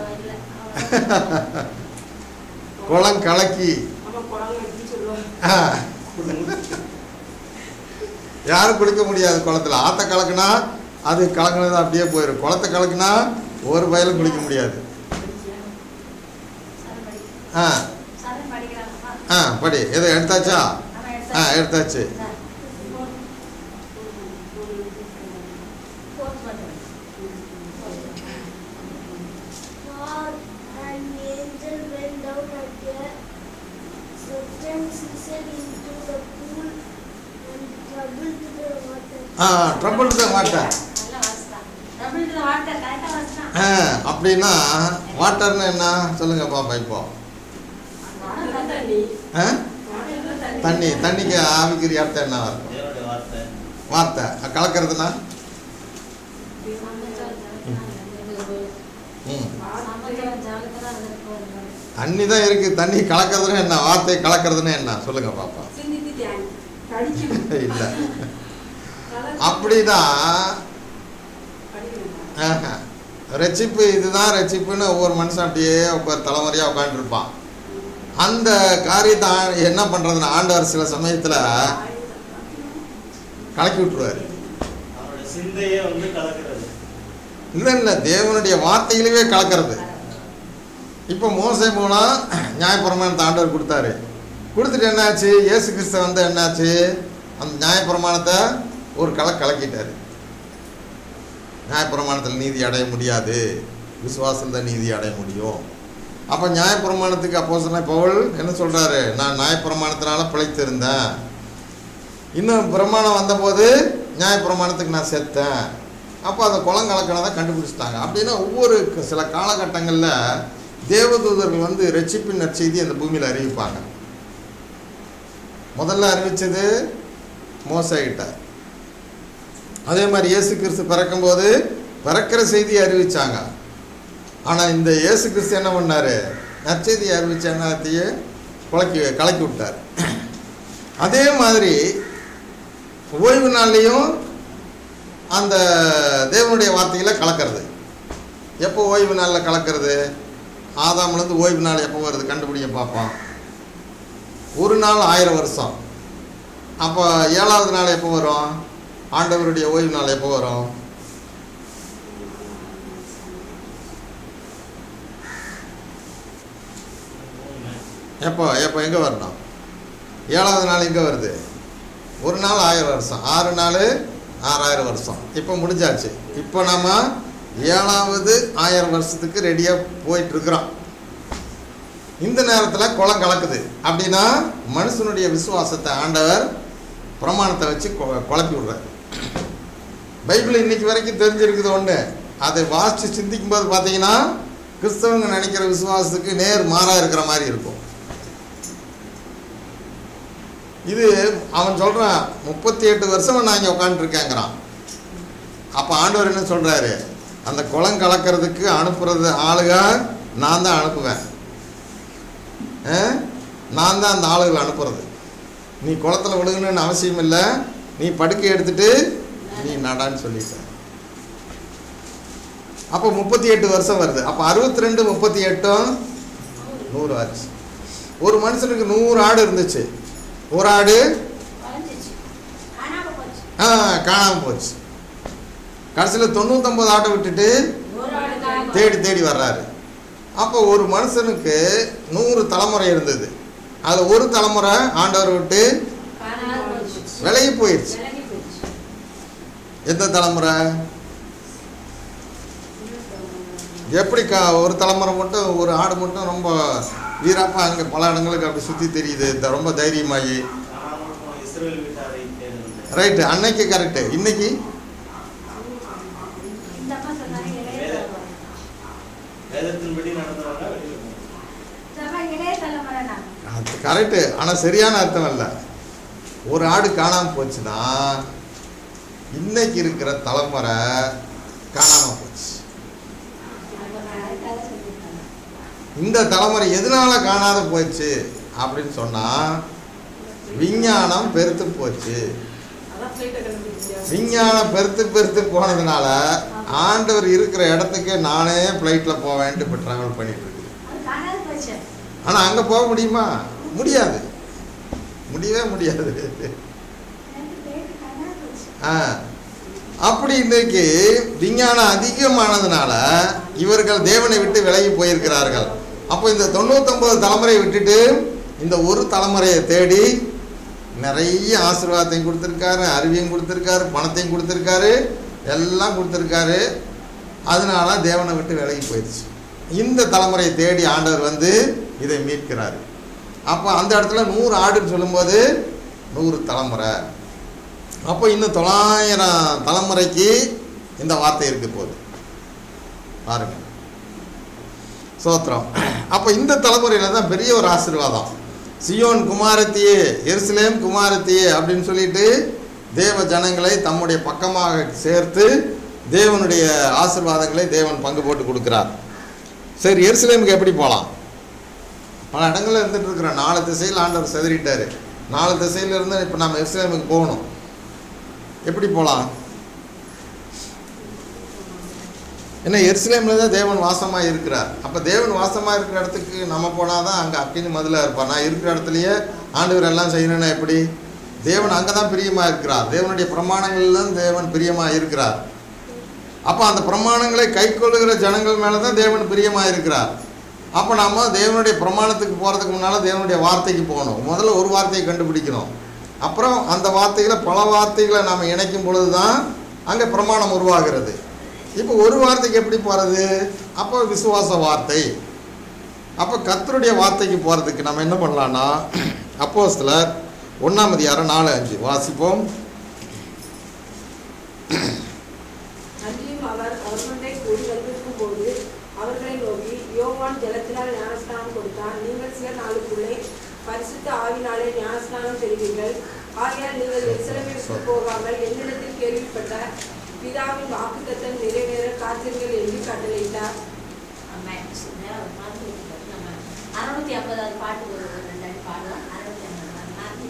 Speaker 3: இல்ல
Speaker 1: குளம் கலக்கி
Speaker 4: நம்ம குழந்தை எடுத்து சொல்லுவாங்க
Speaker 1: ஆ. யாரும் குளிக்க முடியாது குளத்துல ஆத்த கலக்குனா அது கலக்குனது அப்படியே போயிடும் குளத்தை கலக்குனா ஒரு வயலும் குளிக்க முடியாது ஆ
Speaker 3: சரண் படிக்கிறாங்கப்பா
Speaker 1: ஆ படி எதை எடுத்தாச்சா
Speaker 3: அவன்
Speaker 1: ஆ
Speaker 3: எடுத்தா
Speaker 1: எடுத்தாச்சு
Speaker 3: போட்டு மட்டும்
Speaker 5: God, an angel went down at a certain season into the pool and troubled the water.
Speaker 1: ஆ ட்ரபிள் தான் வாட்டர்
Speaker 3: நல்லா வாசித்தான் டபுள் டு வாட்டர் கரெக்டாக வாசித்தான்
Speaker 1: ஆ அப்படின்னா வாட்டர்னு என்ன சொல்லுங்க பாப்பா இப்போ
Speaker 4: தண்ணி
Speaker 1: ஆ தண்ணி தண்ணிக்கு ஆவிக்குரிய அர்த்தம் என்ன இருக்கும்
Speaker 2: தேவனுடைய வார்த்தை
Speaker 1: வார்த்தை கலக்கிறதுனா ம் தண்ணி தான் இருக்கு தண்ணி கலக்கிறதுன்னு என்ன வார்த்தை கலக்கிறதுன்னு என்ன சொல்லுங்க பாப்பா
Speaker 4: சிந்தித்து தியானி கடிக்கணும்
Speaker 1: இல்லை
Speaker 4: கலக்கு-
Speaker 1: அப்படிதான்
Speaker 4: கடிக்கணும்
Speaker 1: ஆஹா. ரட்சிப்பு இதுதான் ரட்சிப்புன்னு ஒவ்வொரு மனுஷன் அப்படியே ஒவ்வொரு தலைமுறையாக உட்காந்துருப்பான் அந்த காரியத்தை ஆ- என்ன பண்ணுறதுன்னா ஆண்டவர் சில சமயத்தில் கலக்கி விட்டுருவார்
Speaker 2: அவருடைய சிந்தையே வந்து கலக்கிறது
Speaker 1: இல்லை இல்லை தேவனுடைய வார்த்தையிலேயே கலக்கிறது இப்போ மோசை மூலம் நியாயப்பிரமாணத்தை ஆண்டவர் கொடுத்தாரு கொடுத்துட்டு என்னாச்சு இயேசு கிறிஸ்து வந்து என்னாச்சு அந்த நியாயப்பிரமாணத்தை ஒரு கலை கலக்கிட்டாரு நியாயப்பிரமாணத்தில் நீதி அடைய முடியாது விசுவாசத்தில் தான் நீதி அடைய முடியும் அப்போ நியாயப்பிரமாணத்துக்கு அப்போ சொன்ன பவுல் என்ன சொல்கிறாரு நான் நியாயப்பிரமாணத்தினால பிழைத்திருந்தேன் இன்னும் பிரமாணம் வந்தபோது நியாயப்பிரமாணத்துக்கு நான் செத்தேன் அப்போ அந்த குளம் கலக்கினதை கண்டுபிடிச்சிட்டாங்க அப்படின்னா ஒவ்வொரு க- சில காலகட்டங்களில் தேவதூதர்கள் வந்து ரட்சிப்பின் நற்செய்தி அந்த பூமியில் அறிவிப்பாங்க முதல்ல அறிவிச்சது மோசைகிட்ட அதே மாதிரி இயேசு கிறிஸ்து பிறக்கும்போது பிறக்கிற செய்தியை அறிவிச்சாங்க ஆனால் இந்த இயேசு கிறிஸ்து என்ன பண்ணார் நற்செய்தியை அறிவிச்ச என்னத்தையே குலக்கி கலக்கி விட்டார் அதே மாதிரி ஓய்வு நாள்லேயும் அந்த தேவனுடைய வார்த்தைகளை கலக்கிறது எப்போ ஓய்வு நாளில் கலக்கிறது ஆதாம்லேருந்து ஓய்வு நாள் எப்போ வருது கண்டுபிடிக்க பார்ப்போம் ஒரு நாள் ஆயிரம் வருஷம் அப்போ ஏழாவது நாள் எப்போ வரும் ஆண்டவருடைய ஓய்வு நாள் எப்போ வரும் எப்போ எப்போ எங்கே வரணும் ஏழாவது நாள் எங்கே வருது ஒரு நாள் ஆயிரம் வருஷம் ஆறு நாள் ஆறாயிரம் வருஷம் இப்போ முடிஞ்சாச்சு இப்போ நம்ம ஏழாவது ஆயிரம் வருஷத்துக்கு ரெடியாக போயிட்டுருக்குறோம் இந்த நேரத்தில் குளம் கலக்குது அப்படின்னா மனுஷனுடைய விசுவாசத்தை ஆண்டவர் பிரமாணத்தை வச்சு கொ- குழப்பி விடுறாரு பைபிள் இன்னைக்கு வரைக்கும் தெரிஞ்சிருக்குது ஒன்று அதை வாசித்து சிந்திக்கும் போது பார்த்தீங்கன்னா கிறிஸ்தவங்க நினைக்கிற விசுவாசத்துக்கு நேர் மாறாக இருக்கிற மாதிரி இருக்கும் இது அவன் சொல்கிறான் முப்பத்தி எட்டு வருஷம் நான் இங்கே உட்காந்துருக்கேங்கிறான் அப்போ ஆண்டவர் என்ன சொல்கிறாரு அந்த குளம் கலக்கிறதுக்கு அனுப்புறது ஆளுக நான் தான் அனுப்புவேன் ஆ? நான் தான் அந்த ஆளுகளை அனுப்புறது நீ குளத்துல விழுகணும்னு அவசியம் இல்லை நீ படுக்கை எடுத்துட்டு நீ நடான்னு சொல்லிட்ட அப்போ முப்பத்தி எட்டு வருஷம் வருது அப்போ அறுபத்தி ரெண்டு முப்பத்தி எட்டும் நூறு ஆச்சு ஒரு மனுஷனுக்கு நூறு ஆடு இருந்துச்சு ஒரு ஆடு
Speaker 3: குறைஞ்சிச்சு காணாம போச்சு
Speaker 1: ஆ காணாமல் போச்சு கடைசியில் தொண்ணூத்தொம்பது ஆட்டை விட்டுட்டு
Speaker 3: ஒரு ஆடு காணாம
Speaker 1: தேடி தேடி வர்றாரு அப்போ ஒரு மனுஷனுக்கு நூறு தலைமுறை இருந்தது அதில் ஒரு தலைமுறை ஆண்டவர் விட்டு
Speaker 3: காணாம போச்சு
Speaker 1: விலகி போயிடுச்சு
Speaker 3: விலகி போச்சு
Speaker 1: எந்த தலைமுறை எப்படி கா ஒரு தலைமுறை மட்டும் ஒரு ஆடு மட்டும் ரொம்ப வீராப்பா அங்கே பல இடங்களுக்கு அப்படி சுற்றி தெரியுது த- ரொம்ப தைரியமாகி
Speaker 2: காணாமல் போன இஸ்ரவேல் வீட்டாரை தேர்ந்தெடுத்தார்.
Speaker 1: ரைட்டு அன்னைக்கு கரெக்டு இன்னைக்கு
Speaker 3: இந்த அம்மா சொன்னாங்க இளைய தலைமுறை
Speaker 2: வேதத்தின்படி நடந்தவங்க வெளியில போனாங்க.
Speaker 3: இந்த அம்மா இளைய தலைமுறை நான்
Speaker 1: அது கரெக்டு ஆனால் சரியான அர்த்தம் இல்லை ஒரு ஆடு காணாமல் போச்சுன்னா இன்னைக்கு இருக்கிற தலைமுறை காணாமல் போச்சு
Speaker 3: அதுக்காக சொல்லியிருக்காங்க
Speaker 1: இந்த தலைமுறை எதனால காணாத போச்சு அப்படின்னு சொன்னால் விஞ்ஞானம் பெருத்து போச்சு
Speaker 4: அதான் ஃப்ளைட்டை கண்டுபிடிச்சியா
Speaker 1: விஞ்ஞானம் பெருத்து பெருத்து போனதுனால ஆண்டவர் இருக்கிற இடத்துக்கு நானே ஃப்ளைட்டில் போவேன்ட்டு இப்போ ட்ராவல் பண்ணிட்டு இருக்கேன்
Speaker 3: அது காணாத போச்சு
Speaker 1: ஆனால் அங்கே போக முடியுமா முடியாது முடியவே முடியாது
Speaker 3: எனக்கு பேட்டு காணாத போச்சு
Speaker 1: ஆ அப்படி இன்னைக்கு விஞ்ஞானம் அதிகமானதுனால இவர்கள் தேவனை விட்டு விலகி போயிருக்கிறார்கள் அப்போ இந்த தொண்ணூத்தொம்பது தலைமுறையை விட்டுட்டு இந்த ஒரு தலைமுறையை தேடி நிறைய ஆசீர்வாதத்தையும் கொடுத்துருக்காரு அறிவையும் கொடுத்துருக்காரு பணத்தையும் கொடுத்துருக்காரு எல்லாம் கொடுத்துருக்காரு அதனால தேவனை விட்டு விலகி போயிடுச்சு இந்த தலைமுறையை தேடி ஆண்டவர் வந்து இதை மீட்கிறாரு அப்போ அந்த இடத்துல நூறு ஆடுன்னு சொல்லும்போது நூறு தலைமுறை அப்போ இன்னும் தொள்ளாயிரம் தலைமுறைக்கு இந்த வார்த்தை இருக்க போகுது பாருங்க சோத்திரம் அப்போ இந்த தலைமுறையில் தான் பெரிய ஒரு ஆசீர்வாதம் சியோன் குமாரத்தியே எருசலேம் குமாரத்தியே அப்படின்னு சொல்லிட்டு தேவ ஜனங்களை தம்முடைய பக்கமாக சேர்த்து தேவனுடைய ஆசீர்வாதங்களை தேவன் பங்கு போட்டு கொடுக்குறார் சரி எருசலேமுக்கு எப்படி போகலாம் பல இடங்கள்ல இருந்துட்டு இருக்கிறோம் நாலு திசையில் ஆண்டவர் செதறிட்டாரு நாலு திசையில இருந்து இப்போ நம்ம எருசலேமுக்கு போகணும் எப்படி போகலாம் ஏன்னா எருசலேமில் தான் தேவன் வாசமாக இருக்கிறார் அப்போ தேவன் வாசமாக இருக்கிற இடத்துக்கு நம்ம போனால் தான் அங்கே அக்கினி மதிலாக இருப்பார் நான் இருக்கிற இடத்துலையே ஆண்டவர் எல்லாம் செய்யணும்னா எப்படி தேவன் அங்கே தான் பிரியமாக இருக்கிறார் தேவனுடைய பிரமாணங்கள்ல தான் தேவன் பிரியமாக இருக்கிறார் அப்போ அந்த பிரமாணங்களை கைக்கொள்ளுகிற ஜனங்கள் மேலே தான் தேவன் பிரியமாக இருக்கிறார் அப்போ நம்ம தேவனுடைய பிரமாணத்துக்கு போகிறதுக்கு முன்னால் தேவனுடைய வார்த்தைக்கு போகணும் முதல்ல ஒரு வார்த்தையை கண்டுபிடிக்கணும் அப்புறம் அந்த வார்த்தைகளை பல வார்த்தைகளை நாம் இணைக்கும் பொழுது தான் அங்கே பிரமாணம் உருவாகிறது இப்போ ஒரு வார்த்தைக்கு எப்படி போகிறது அப்போ விசுவாச வார்த்தை அப்போ கர்த்தருடைய வார்த்தைக்கு போகிறதுக்கு நம்ம என்ன பண்ணலான்னா அப்போஸ்தலர் ஒன்றாம் அதிகாரம் நாலு அஞ்சு வாசிப்போம்
Speaker 4: அன்றியும் அவர் அவர்களுடைய கூடி வந்திருக்கும் போது அவர்களை நோக்கி யோவான் ஜலத்தினால் ஞானஸ்நானம் கொடுத்தான் நீங்கள் சில நாளுக்குள்ளே பரிசுத்த ஆவினாலே ஞானஸ்நானம் பெறுவீர்கள் ஆகையால் நீங்கள் எருசலேமை விட்டு போகாமல் என்னிடத்தில் கேள்விப்பட்ட பிதாவின் வாக்குத்தத்தம் நிறைவேற காத்திருங்கள் என்று கட்டளையிட்டார்
Speaker 3: ஆமாம். நேரம் ஒரு பாட்டு இருக்கு. நம்ம அறுநூத்தி ஐம்பதாவது பாட்டு ஒரு ரெண்டு அடி பாடலாம் அறுநூத்தி ஐம்பது மாற்றி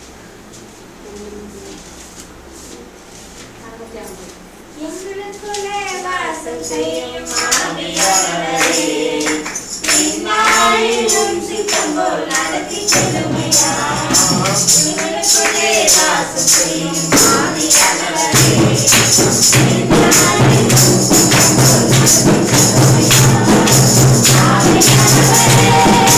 Speaker 3: அறுநூத்தி ஐம்பது
Speaker 5: எங்களுக்குள்ளே வாசம் செய்யும் ஆவியானவரே, இந்நாளிலும் சித்தம் போல் நடத்தி செல்லுமையா. எங்களுக்குள்ளே வாசம் செய்யும் ஆவியானவரே, இந்நாளிலும் சித்தம் போல் நடத்தி செல்லுமையா. ஆவியானவரே,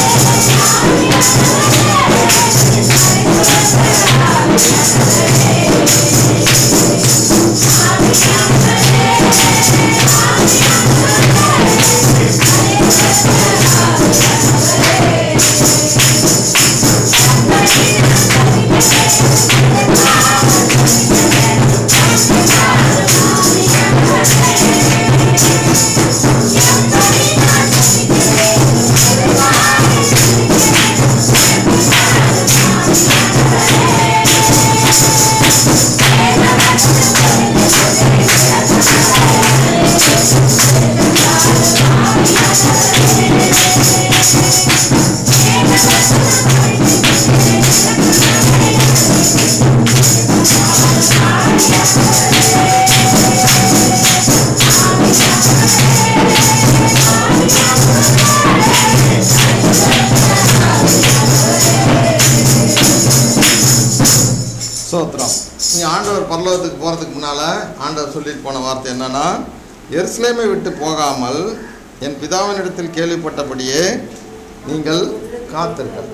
Speaker 1: சோத்திரம் நீ ஆண்டவர் பரலோகத்துக்கு போகிறதுக்கு முன்னால் ஆண்டவர் சொல்லிட்டு போன வார்த்தை என்னன்னா எருசலேமை விட்டு போகாமல் என் பிதாவினிடத்தில் கேள்விப்பட்டபடியே நீங்கள் காத்திருக்க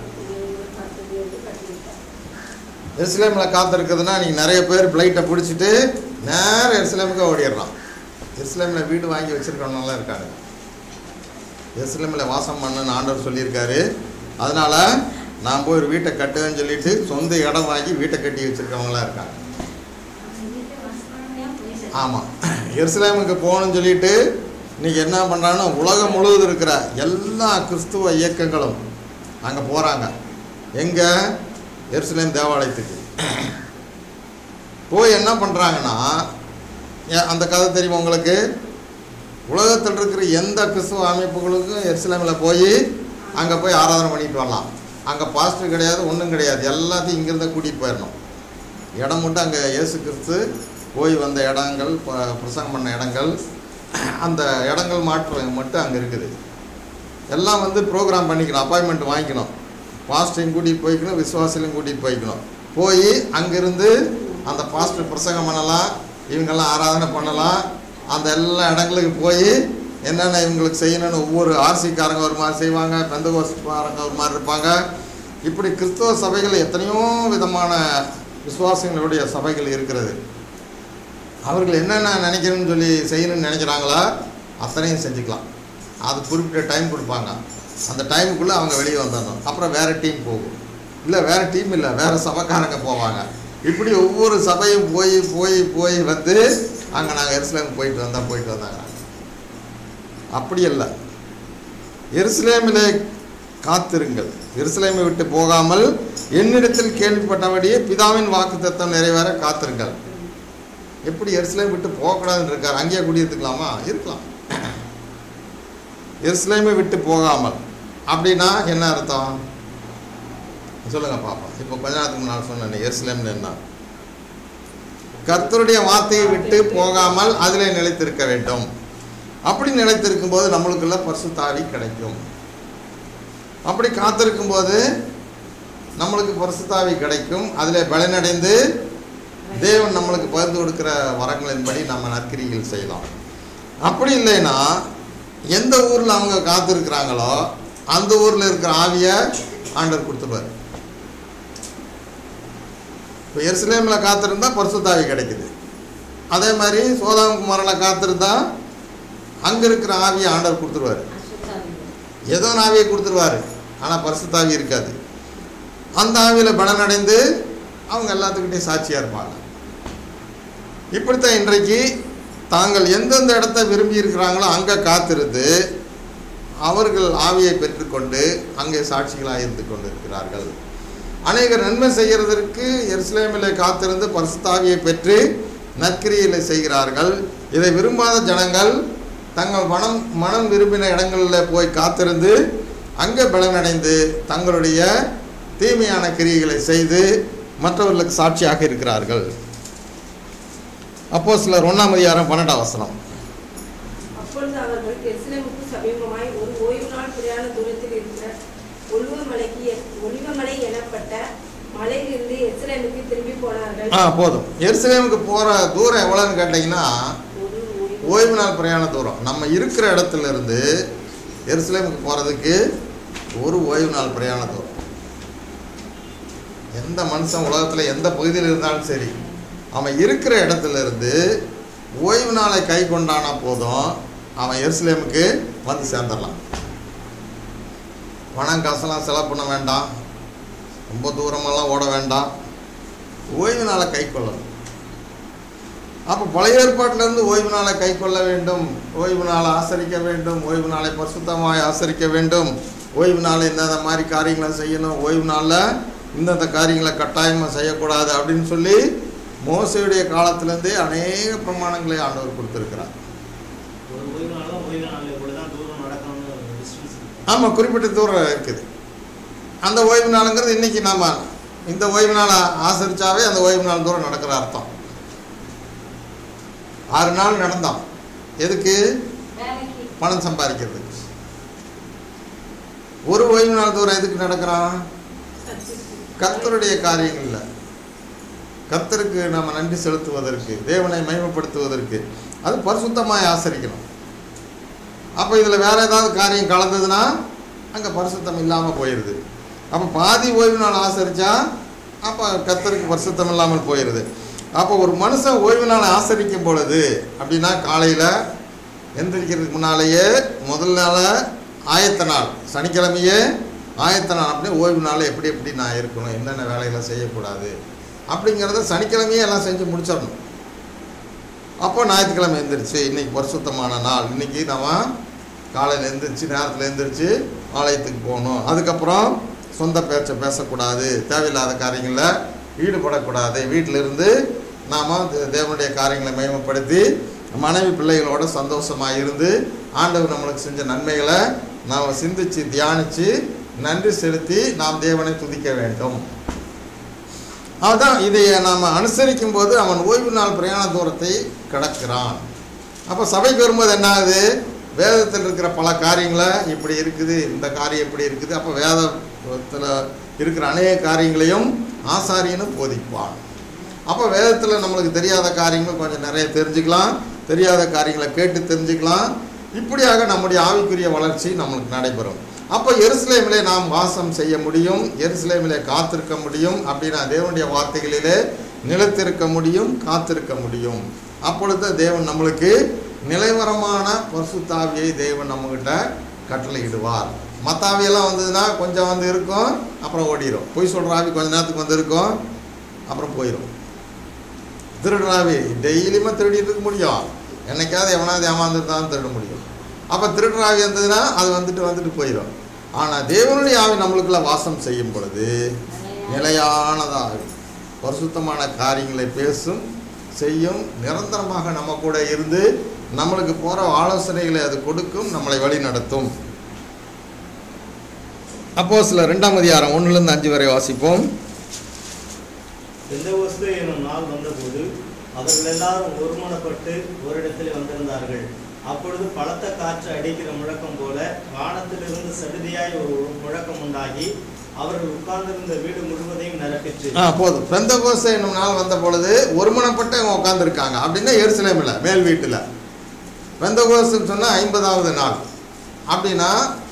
Speaker 1: எருசலேமில் காத்திருக்குதுன்னா நீங்கள் நிறைய பேர் ஃப்ளைட்டை பிடிச்சிட்டு நேரம் எருசலேமுக்கு ஓடிடுறான் எருசலேமில் வீடு வாங்கி வச்சுருக்கவங்களாம் இருக்காங்க எருசலேமில் வாசம் பண்ணுன்னு ஆண்டவர் சொல்லியிருக்காரு அதனால் நான் போய் ஒரு வீட்டை கட்டுவேன்னு சொல்லிட்டு சொந்த இடம் வாங்கி வீட்டை கட்டி வச்சுருக்கவங்களாம் இருக்காங்க ஆமாம் எருசலேமுக்கு போகணும்னு சொல்லிட்டு இன்னைக்கு என்ன பண்ணுறாங்கன்னா உலகம் முழுவதும் இருக்கிற எல்லா கிறிஸ்துவ இயக்கங்களும் அங்கே போகிறாங்க எங்கே எருசலேம் தேவாலயத்துக்கு போய் என்ன பண்ணுறாங்கன்னா அந்த கதை தெரியுமா உங்களுக்கு உலகத்தில் இருக்கிற எந்த கிறிஸ்துவ அமைப்புகளுக்கும் எருசலேமில் போய் அங்கே போய் ஆராதனை பண்ணிட்டு வரலாம் அங்கே பாஸ்டர் கிடையாது ஒன்றும் கிடையாது எல்லாத்தையும் இங்கேருந்து கூட்டிகிட்டு போயிடணும் இடம் மட்டும் அங்கே இயேசு கிறிஸ்து போய் வந்த இடங்கள் ப- பிரசங்கம் பண்ண இடங்கள் அந்த இடங்கள் மாற்றம் மட்டும் அங்கே இருக்குது எல்லாம் வந்து ப்ரோக்ராம் பண்ணிக்கணும் அப்பாயின்மெண்ட் வாங்கிக்கணும் பாஸ்டரையும் கூட்டிகிட்டு போய்க்கணும் விசுவாசிலையும் கூட்டிகிட்டு போய்க்கணும் போய் அங்கேருந்து அந்த பாஸ்டர் பிரசங்கம் பண்ணலாம் இவங்கெல்லாம் ஆராதனை பண்ணலாம் அந்த எல்லா இடங்களுக்கு போய் என்னென்ன இவங்களுக்கு செய்யணும்னு ஒவ்வொரு ஆர்சிக்காரங்க ஒரு மாதிரி செய்வாங்க பெந்தகோஸ்காரங்க ஒரு மாதிரி இருப்பாங்க இப்படி கிறிஸ்தவ சபைகள் எத்தனையோ விதமான விசுவாசங்களுடைய சபைகள் இருக்கிறது அவர்கள் என்னென்ன நினைக்கணும்னு சொல்லி செய்யணும்னு நினைக்கிறாங்களோ அத்தனையும் செஞ்சுக்கலாம் அது குறிப்பிட்ட டைம் கொடுப்பாங்க அந்த டைமுக்குள்ளே அவங்க வெளியே வந்துடணும் அப்புறம் வேறு டீம் போகும் இல்லை வேறு டீம் இல்லை வேறு சபைக்காரங்க போவாங்க இப்படி ஒவ்வொரு சபையும் போய் போய் போய் வந்து அங்கே நாங்கள் எருசலேம் போயிட்டு வந்தால் போயிட்டு வந்தாங்க அப்படி இல்லை எருசலேமிலே காத்திருங்கள் எருசலேமை விட்டு போகாமல் என்னிடத்தில் கேள்விப்பட்டபடியே பிதாவின் வாக்குத்தத்தம் நிறைவேற காத்திருங்கள் எப்படி எருசலேம் விட்டு போகக்கூடாதுன்னு இருக்கார் அங்கேயே குடியிருத்துக்கலாமா இருக்கலாம் எருசலேமை விட்டு போகாமல் அப்படின்னா என்ன அர்த்தம் சொல்லுங்க பாப்பா இப்போ கொஞ்ச நேரத்துக்கு முன்னால் சொன்னேன் எருசலேம்னு என்ன கர்த்தருடைய வார்த்தையை விட்டு போகாமல் அதிலே நிலைத்திருக்க வேண்டும் அப்படி நிலைத்திருக்கும் போது நம்மளுக்குள்ள பரிசுத்தாவி கிடைக்கும் அப்படி காத்திருக்கும் போது நம்மளுக்கு பரிசுத்தாவி கிடைக்கும் அதில் பலனடைந்து தேவன் நம்மளுக்கு பகிர்ந்து கொடுக்கிற வரங்களின்படி நம்ம நற்கிரிகள் செய்யலாம் அப்படி இல்லைன்னா எந்த ஊரில் அவங்க காத்திருக்கிறாங்களோ அந்த ஊரில் இருக்கிற ஆவியை ஆண்டவர் கொடுத்துருவார் இப்போ எருசலேமில் காத்திருந்தா பரிசுத்தாவி கிடைக்குது அதே மாதிரி சோதாம் குமாரில் காத்திருந்தா அங்கே இருக்கிற ஆவியை ஆண்டவர் கொடுத்துருவார் ஏதோ ஒரு ஆவியை கொடுத்துருவாரு ஆனால் பரிசுத்தாவி இருக்காது அந்த ஆவியில் பலனடைந்து அவங்க எல்லாத்துக்கிட்டையும் சாட்சியாக இருப்பாங்க இப்படித்தான் இன்றைக்கு தாங்கள் எந்தெந்த இடத்த விரும்பி இருக்கிறாங்களோ அங்கே காத்திருந்து அவர்கள் ஆவியை பெற்றுக்கொண்டு அங்கே சாட்சிகளாக இருந்து கொண்டிருக்கிறார்கள் அநேகர் நன்மை செய்கிறதற்கு எருசலேமிலே காத்திருந்து பரிசுத்தாவியை பெற்று நற்கிரியில செய்கிறார்கள் இதை விரும்பாத ஜனங்கள் தங்கள் மனம் மனம் விரும்பின இடங்களில் போய் காத்திருந்து அங்கே பலனடைந்து தங்களுடைய தீமையான கிரியைகளை செய்து மற்றவர்களுக்கு சாட்சியாக இருக்கிறார்கள் அப்போ சிலர் ஒன்றாம் அதிகாரம் பன்னெண்டாம் வசனம்
Speaker 4: அப்பொழுது அவர்கள் எருசலேமுக்கு சமீபமாய் ஒரு ஓய்வு நாள் பிரயாண தூரத்தில் இருக்கிற ஒலிவமலைக்கு ஒலிவமலை எனப்பட்ட மலையிலிருந்து எருசலேமுக்கு திரும்பி போனார்கள்
Speaker 1: ஆ போதும் எருசலேமுக்கு போகிற தூரம் எவ்வளோன்னு கேட்டிங்கன்னா
Speaker 4: ஒரு ஓய்வு
Speaker 1: ஓய்வு நாள் பிரயாண தூரம் நம்ம இருக்கிற இடத்துல இருந்து எருசலேமுக்கு போகிறதுக்கு ஒரு ஓய்வு நாள் பிரயாண தூரம் எந்த மனுஷன் உலகத்தில் எந்த பகுதியில் இருந்தாலும் சரி அவன் இருக்கிற இடத்துல இருந்து ஓய்வு நாளை கை கொண்டானா போதும் அவன் எருசலேமுக்கு வந்து சேர்ந்துடலாம் பணம் காசெல்லாம் செலவு பண்ண வேண்டாம் ரொம்ப தூரமெல்லாம் ஓட வேண்டாம் ஓய்வு நாளை கை கொள்ளணும் அப்போ பழைய ஏற்பாட்டிலிருந்து ஓய்வு நாளை கை கொள்ள வேண்டும் ஓய்வு நாளை ஆசரிக்க வேண்டும் ஓய்வு நாளை பரிசுத்தமாய் ஆசரிக்க வேண்டும் ஓய்வு நாளை இந்தந்த மாதிரி காரியங்களை செய்யணும் ஓய்வு நாளில் இந்தந்த காரியங்களை கட்டாயமாக செய்யக்கூடாது அப்படின்னு சொல்லி மோசையுடைய காலத்திலேருந்தே அநேக பிரமாணங்களை ஆண்டவர் கொடுத்துருக்கிறார்
Speaker 2: ஒரு ஓய்வு நாளும் ஓய்வு நாளில் கூட தான் தூரம் நடக்கணும்னு டிஸ்டன்ஸ்
Speaker 1: ஆமாம் குறிப்பிட்ட தூரம் இருக்குது அந்த ஓய்வு நாளுங்கிறது இன்றைக்கி நாம் இந்த ஓய்வு நாளை ஆசரித்தாவே அந்த ஓய்வு நாள் தூரம் நடக்கிற அர்த்தம் ஆறு நாள் நடந்தோம் எதுக்கு
Speaker 3: வேலைக்கு
Speaker 1: பணம் சம்பாதிக்கிறது ஒரு ஓய்வு நாள் தூரம் எதுக்கு நடக்கிறான் கர்த்தருடைய காரியங்கள்ல கர்த்தருக்கு நம்ம நன்றி செலுத்துவதற்கு தேவனை மகிமைப்படுத்துவதற்கு அது பரிசுத்தமாய் ஆசரிக்கணும் அப்போ இதில் வேற ஏதாவது காரியம் கலந்ததுன்னா அங்கே பரிசுத்தம் இல்லாமல் போயிடுது அப்போ பாதி ஓய்வு நாள் ஆசரித்தா அப்போ கர்த்தருக்கு பரிசுத்தம் இல்லாமல் போயிடுது அப்போ ஒரு மனுஷன் ஓய்வு நாளை ஆசரிக்கும் பொழுது அப்படின்னா காலையில் எந்திரிக்கிறதுக்கு முன்னாலேயே முதல் நாளை ஆயத்த நாள் சனிக்கிழமையே ஆயத்த நாள் அப்படின்னு ஓய்வு நாள் எப்படி எப்படி நான் இருக்கணும் என்னென்ன வேலைகளை செய்யக்கூடாது அப்படிங்கிறத சனிக்கிழமையே எல்லாம் செஞ்சு முடிச்சிடணும் அப்போ ஞாயிற்றுக்கிழமை எந்திரிச்சு இன்னைக்கு பரிசுத்தமான நாள் இன்னைக்கு நம்ம காலையில் எந்திரிச்சு நேரத்தில் எந்திரிச்சு ஆலயத்துக்கு போகணும் அதுக்கப்புறம் சொந்த பேச்சை பேசக்கூடாது தேவையில்லாத காரியங்களில் ஈடுபடக்கூடாது வீட்டில் இருந்து நாம் தேவனுடைய காரியங்களை மேம்படுத்தி மனைவி பிள்ளைகளோட சந்தோஷமாக இருந்து ஆண்டவர் நம்மளுக்கு செஞ்ச நன்மைகளை நாம் சிந்திச்சு தியானித்து நன்றி செலுத்தி நாம் தேவனை துதிக்க வேண்டும் அதான் இதை நாம் அனுசரிக்கும் போது அவன் ஓய்வு நாள் பிரயாண தூரத்தை கடக்கிறான் அப்போ சபைக்கு வரும்போது என்ன ஆகுது வேதத்தில் இருக்கிற பல காரியங்களை இப்படி இருக்குது இந்த காரியம் இப்படி இருக்குது அப்போ வேதத்தில் இருக்கிற அநேக காரியங்களையும் ஆசாரியனும் போதிப்பான் அப்போ வேதத்தில் நம்மளுக்கு தெரியாத காரியங்கள் கொஞ்சம் நிறைய தெரிஞ்சுக்கலாம் தெரியாத காரியங்களை கேட்டு தெரிஞ்சுக்கலாம் இப்படியாக நம்முடைய ஆவிக்குரிய வளர்ச்சி நம்மளுக்கு நடைபெறும் அப்போ எருசலேமிலே நாம் வாசம் செய்ய முடியும் எருசலேமிலே காத்திருக்க முடியும் அப்படின்னா தேவனுடைய வார்த்தைகளிலே நிலைத்திருக்க முடியும் காத்திருக்க முடியும் அப்பொழுது தேவன் நம்மளுக்கு நிலைவரமான பரிசுத்தாவியை தேவன் நம்மக்கிட்ட கட்டளையிடுவார் மற்ற ஆவியெல்லாம் வந்ததுன்னா கொஞ்சம் வந்து இருக்கும் அப்புறம் ஓடிடும் பொய் சொல்கிற ஆவி கொஞ்ச நேரத்துக்கு வந்து இருக்கும் அப்புறம் போயிடும் திருடுற ஆவி டெய்லியுமே திருடிட்டு இருக்க முடியும் என்னைக்காவது எவனாவது ஏமாந்துட்டு திருட முடியும் அப்போ திருடுற ஆவி வந்ததுன்னா அது வந்துட்டு வந்துட்டு போயிடும் ஆனால் தேவனுடைய ஆவி நம்மளுக்குள்ள வாசம் செய்யும் பொழுது நிலையானதாக பரிசுத்தமான காரியங்களை பேசும் செய்யும் நிரந்தரமாக நம்ம கூட இருந்து நம்மளுக்கு போகிற ஆலோசனைகளை அது கொடுக்கும் நம்மளை வழி நடத்தும் அப்போ சில ரெண்டாம் அதிகாரம் ஒன்றுலேருந்து அஞ்சு வரை வாசிப்போம்
Speaker 2: பெந்தகோஸ்து எனும் நாள் வந்தபோது அவர்கள் எல்லாரும் ஒருமனப்பட்டு ஒரு இடத்திலே வந்திருந்தார்கள் அப்பொழுது பலத்த காற்று அடிக்கிற முழக்கம் போல வானத்திலிருந்து சடுதியாய் ஒரு முழக்கம் உண்டாகி அவர்கள் உட்கார்ந்திருந்த வீடு முழுவதையும் நிரப்பிற்று
Speaker 1: ஆ போதும் பெந்தகோசை என்னும் நாள் வந்த பொழுது ஒருமனப்பட்டு அவங்க உட்காந்துருக்காங்க அப்படின்னா எருசலேமில் மேல் வீட்டில் பெந்தகோசுன்னு சொன்னால் ஐம்பதாவது நாள் அப்படின்னா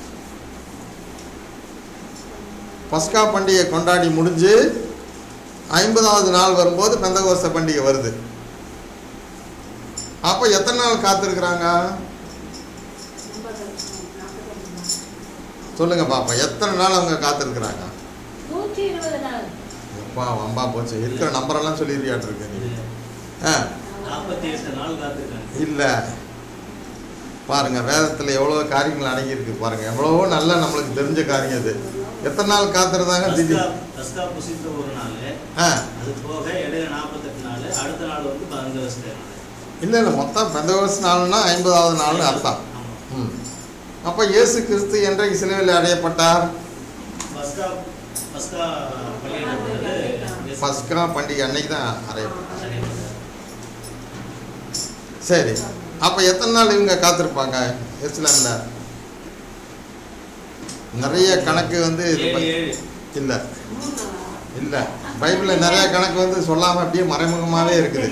Speaker 1: பஸ்கா பண்டிகை கொண்டாடி முடிஞ்சு ஐம்பதாவது நாள் வரும்போது பெந்தகோச பண்டிகை வருது அப்போ எத்தனை நாள் காத்திருக்கிறாங்க சொல்லுங்க பாப்பா எத்தனை நாள் அவங்க காத்திருக்கிறாங்க
Speaker 3: நூற்றி இருபது நாள்
Speaker 1: எப்பா வம்பா போச்சு இருக்கிற நம்பரெல்லாம் சொல்லிடுறியாட்டிருக்கு நீ ஆ
Speaker 2: நாற்பத்தி எட்டு நாள் காத்துருக்காங்க
Speaker 1: இல்லை பாருங்க வேதத்தில் எவ்வளோ காரியங்கள் அடங்கியிருக்கு பாருங்க எவ்வளவோ நல்ல நம்மளுக்கு தெரிஞ்ச காரியம் இது எத்தனை நாள் காத்திருந்தாங்க
Speaker 2: பஸ்கா
Speaker 1: திடீர்
Speaker 2: பஸ்கா புசித்த ஒரு நாள்
Speaker 1: ஆ
Speaker 2: அது போக இடையில நாற்பத்தெட்டு நாள் அடுத்த நாள் வந்து பதினஞ்சு வருஷத்துல
Speaker 1: இல்லை இல்லை மொத்தம் பெந்த வருஷம் நாள்னா ஐம்பதாவது நாள்னு அர்த்தம்
Speaker 2: ஆமா.
Speaker 1: ம் அப்போ இயேசு கிறிஸ்து என்றைக்கு சிலுவையில் அடையப்பட்டார்
Speaker 2: பஸ்கா பஸ்கா பள்ளியிடப்பட்டது
Speaker 1: பஸ்கா பண்டிகை அன்னைக்கு தான் அடையப்பட்டார்
Speaker 2: அடையப்பட்டது.
Speaker 1: சரி அப்போ எத்தனை நாள் இவங்க காத்திருப்பாங்க எஸ்லாமில் நிறைய கணக்கு வந்து இது
Speaker 2: ஏழு
Speaker 1: ப-
Speaker 2: ஏழு
Speaker 1: இல்லை இல்லை பைபிளில் நிறைய கணக்கு வந்து சொல்லாமல் அப்படியே மறைமுகமாகவே இருக்குது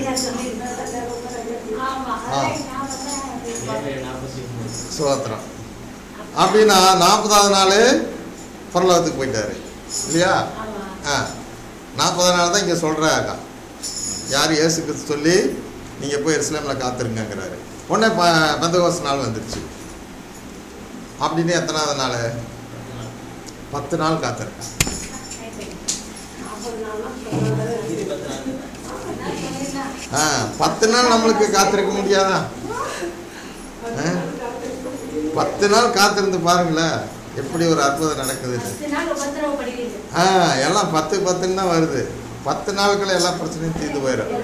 Speaker 3: ஆமா
Speaker 1: ஆ.
Speaker 3: அதான் நான் வந்து
Speaker 2: ஏழு நாற்பத்தி மூணு
Speaker 1: சுதந்திரம் அப்படின்னா நாற்பதாவது நாள் பரலோகத்துக்கு போயிட்டாரு இல்லையா
Speaker 3: ஆமா
Speaker 1: ஆ நாற்பதாவது நாள் தான் இங்கே சொல்கிறாக்கா யார் இயேசு கிறிஸ்து சொல்லி நீங்கள் போய் இஸ்லாமில் காத்திருங்கங்கிறாரு உடனே ப பந்தகோச நாள் வந்துருச்சு அப்படின்னு எத்தனாவது நாள் பத்து நாள் காத்திருக்கேன்
Speaker 4: நாற்பது நாள்லாம் சொன்னாங்க.
Speaker 2: இது பத்து நாள்
Speaker 3: நான் சொல்லிடலாம்.
Speaker 1: ஆ பத்து நாள் நம்மளுக்கு காத்திருக்க முடியாதா ஆ? பத்து நாள் காத்திருந்து பாருங்களேன் எப்படி ஒரு அற்புதம் நடக்குதுன்னு
Speaker 3: பத்து நாள் உபத்திரவப்படுகிறது
Speaker 1: ஆ எல்லாம் பத்து பத்துன்னு தான் வருது பத்து நாளுக்குள்ள எல்லா பிரச்சனையும் தீர்ந்து போயிடும்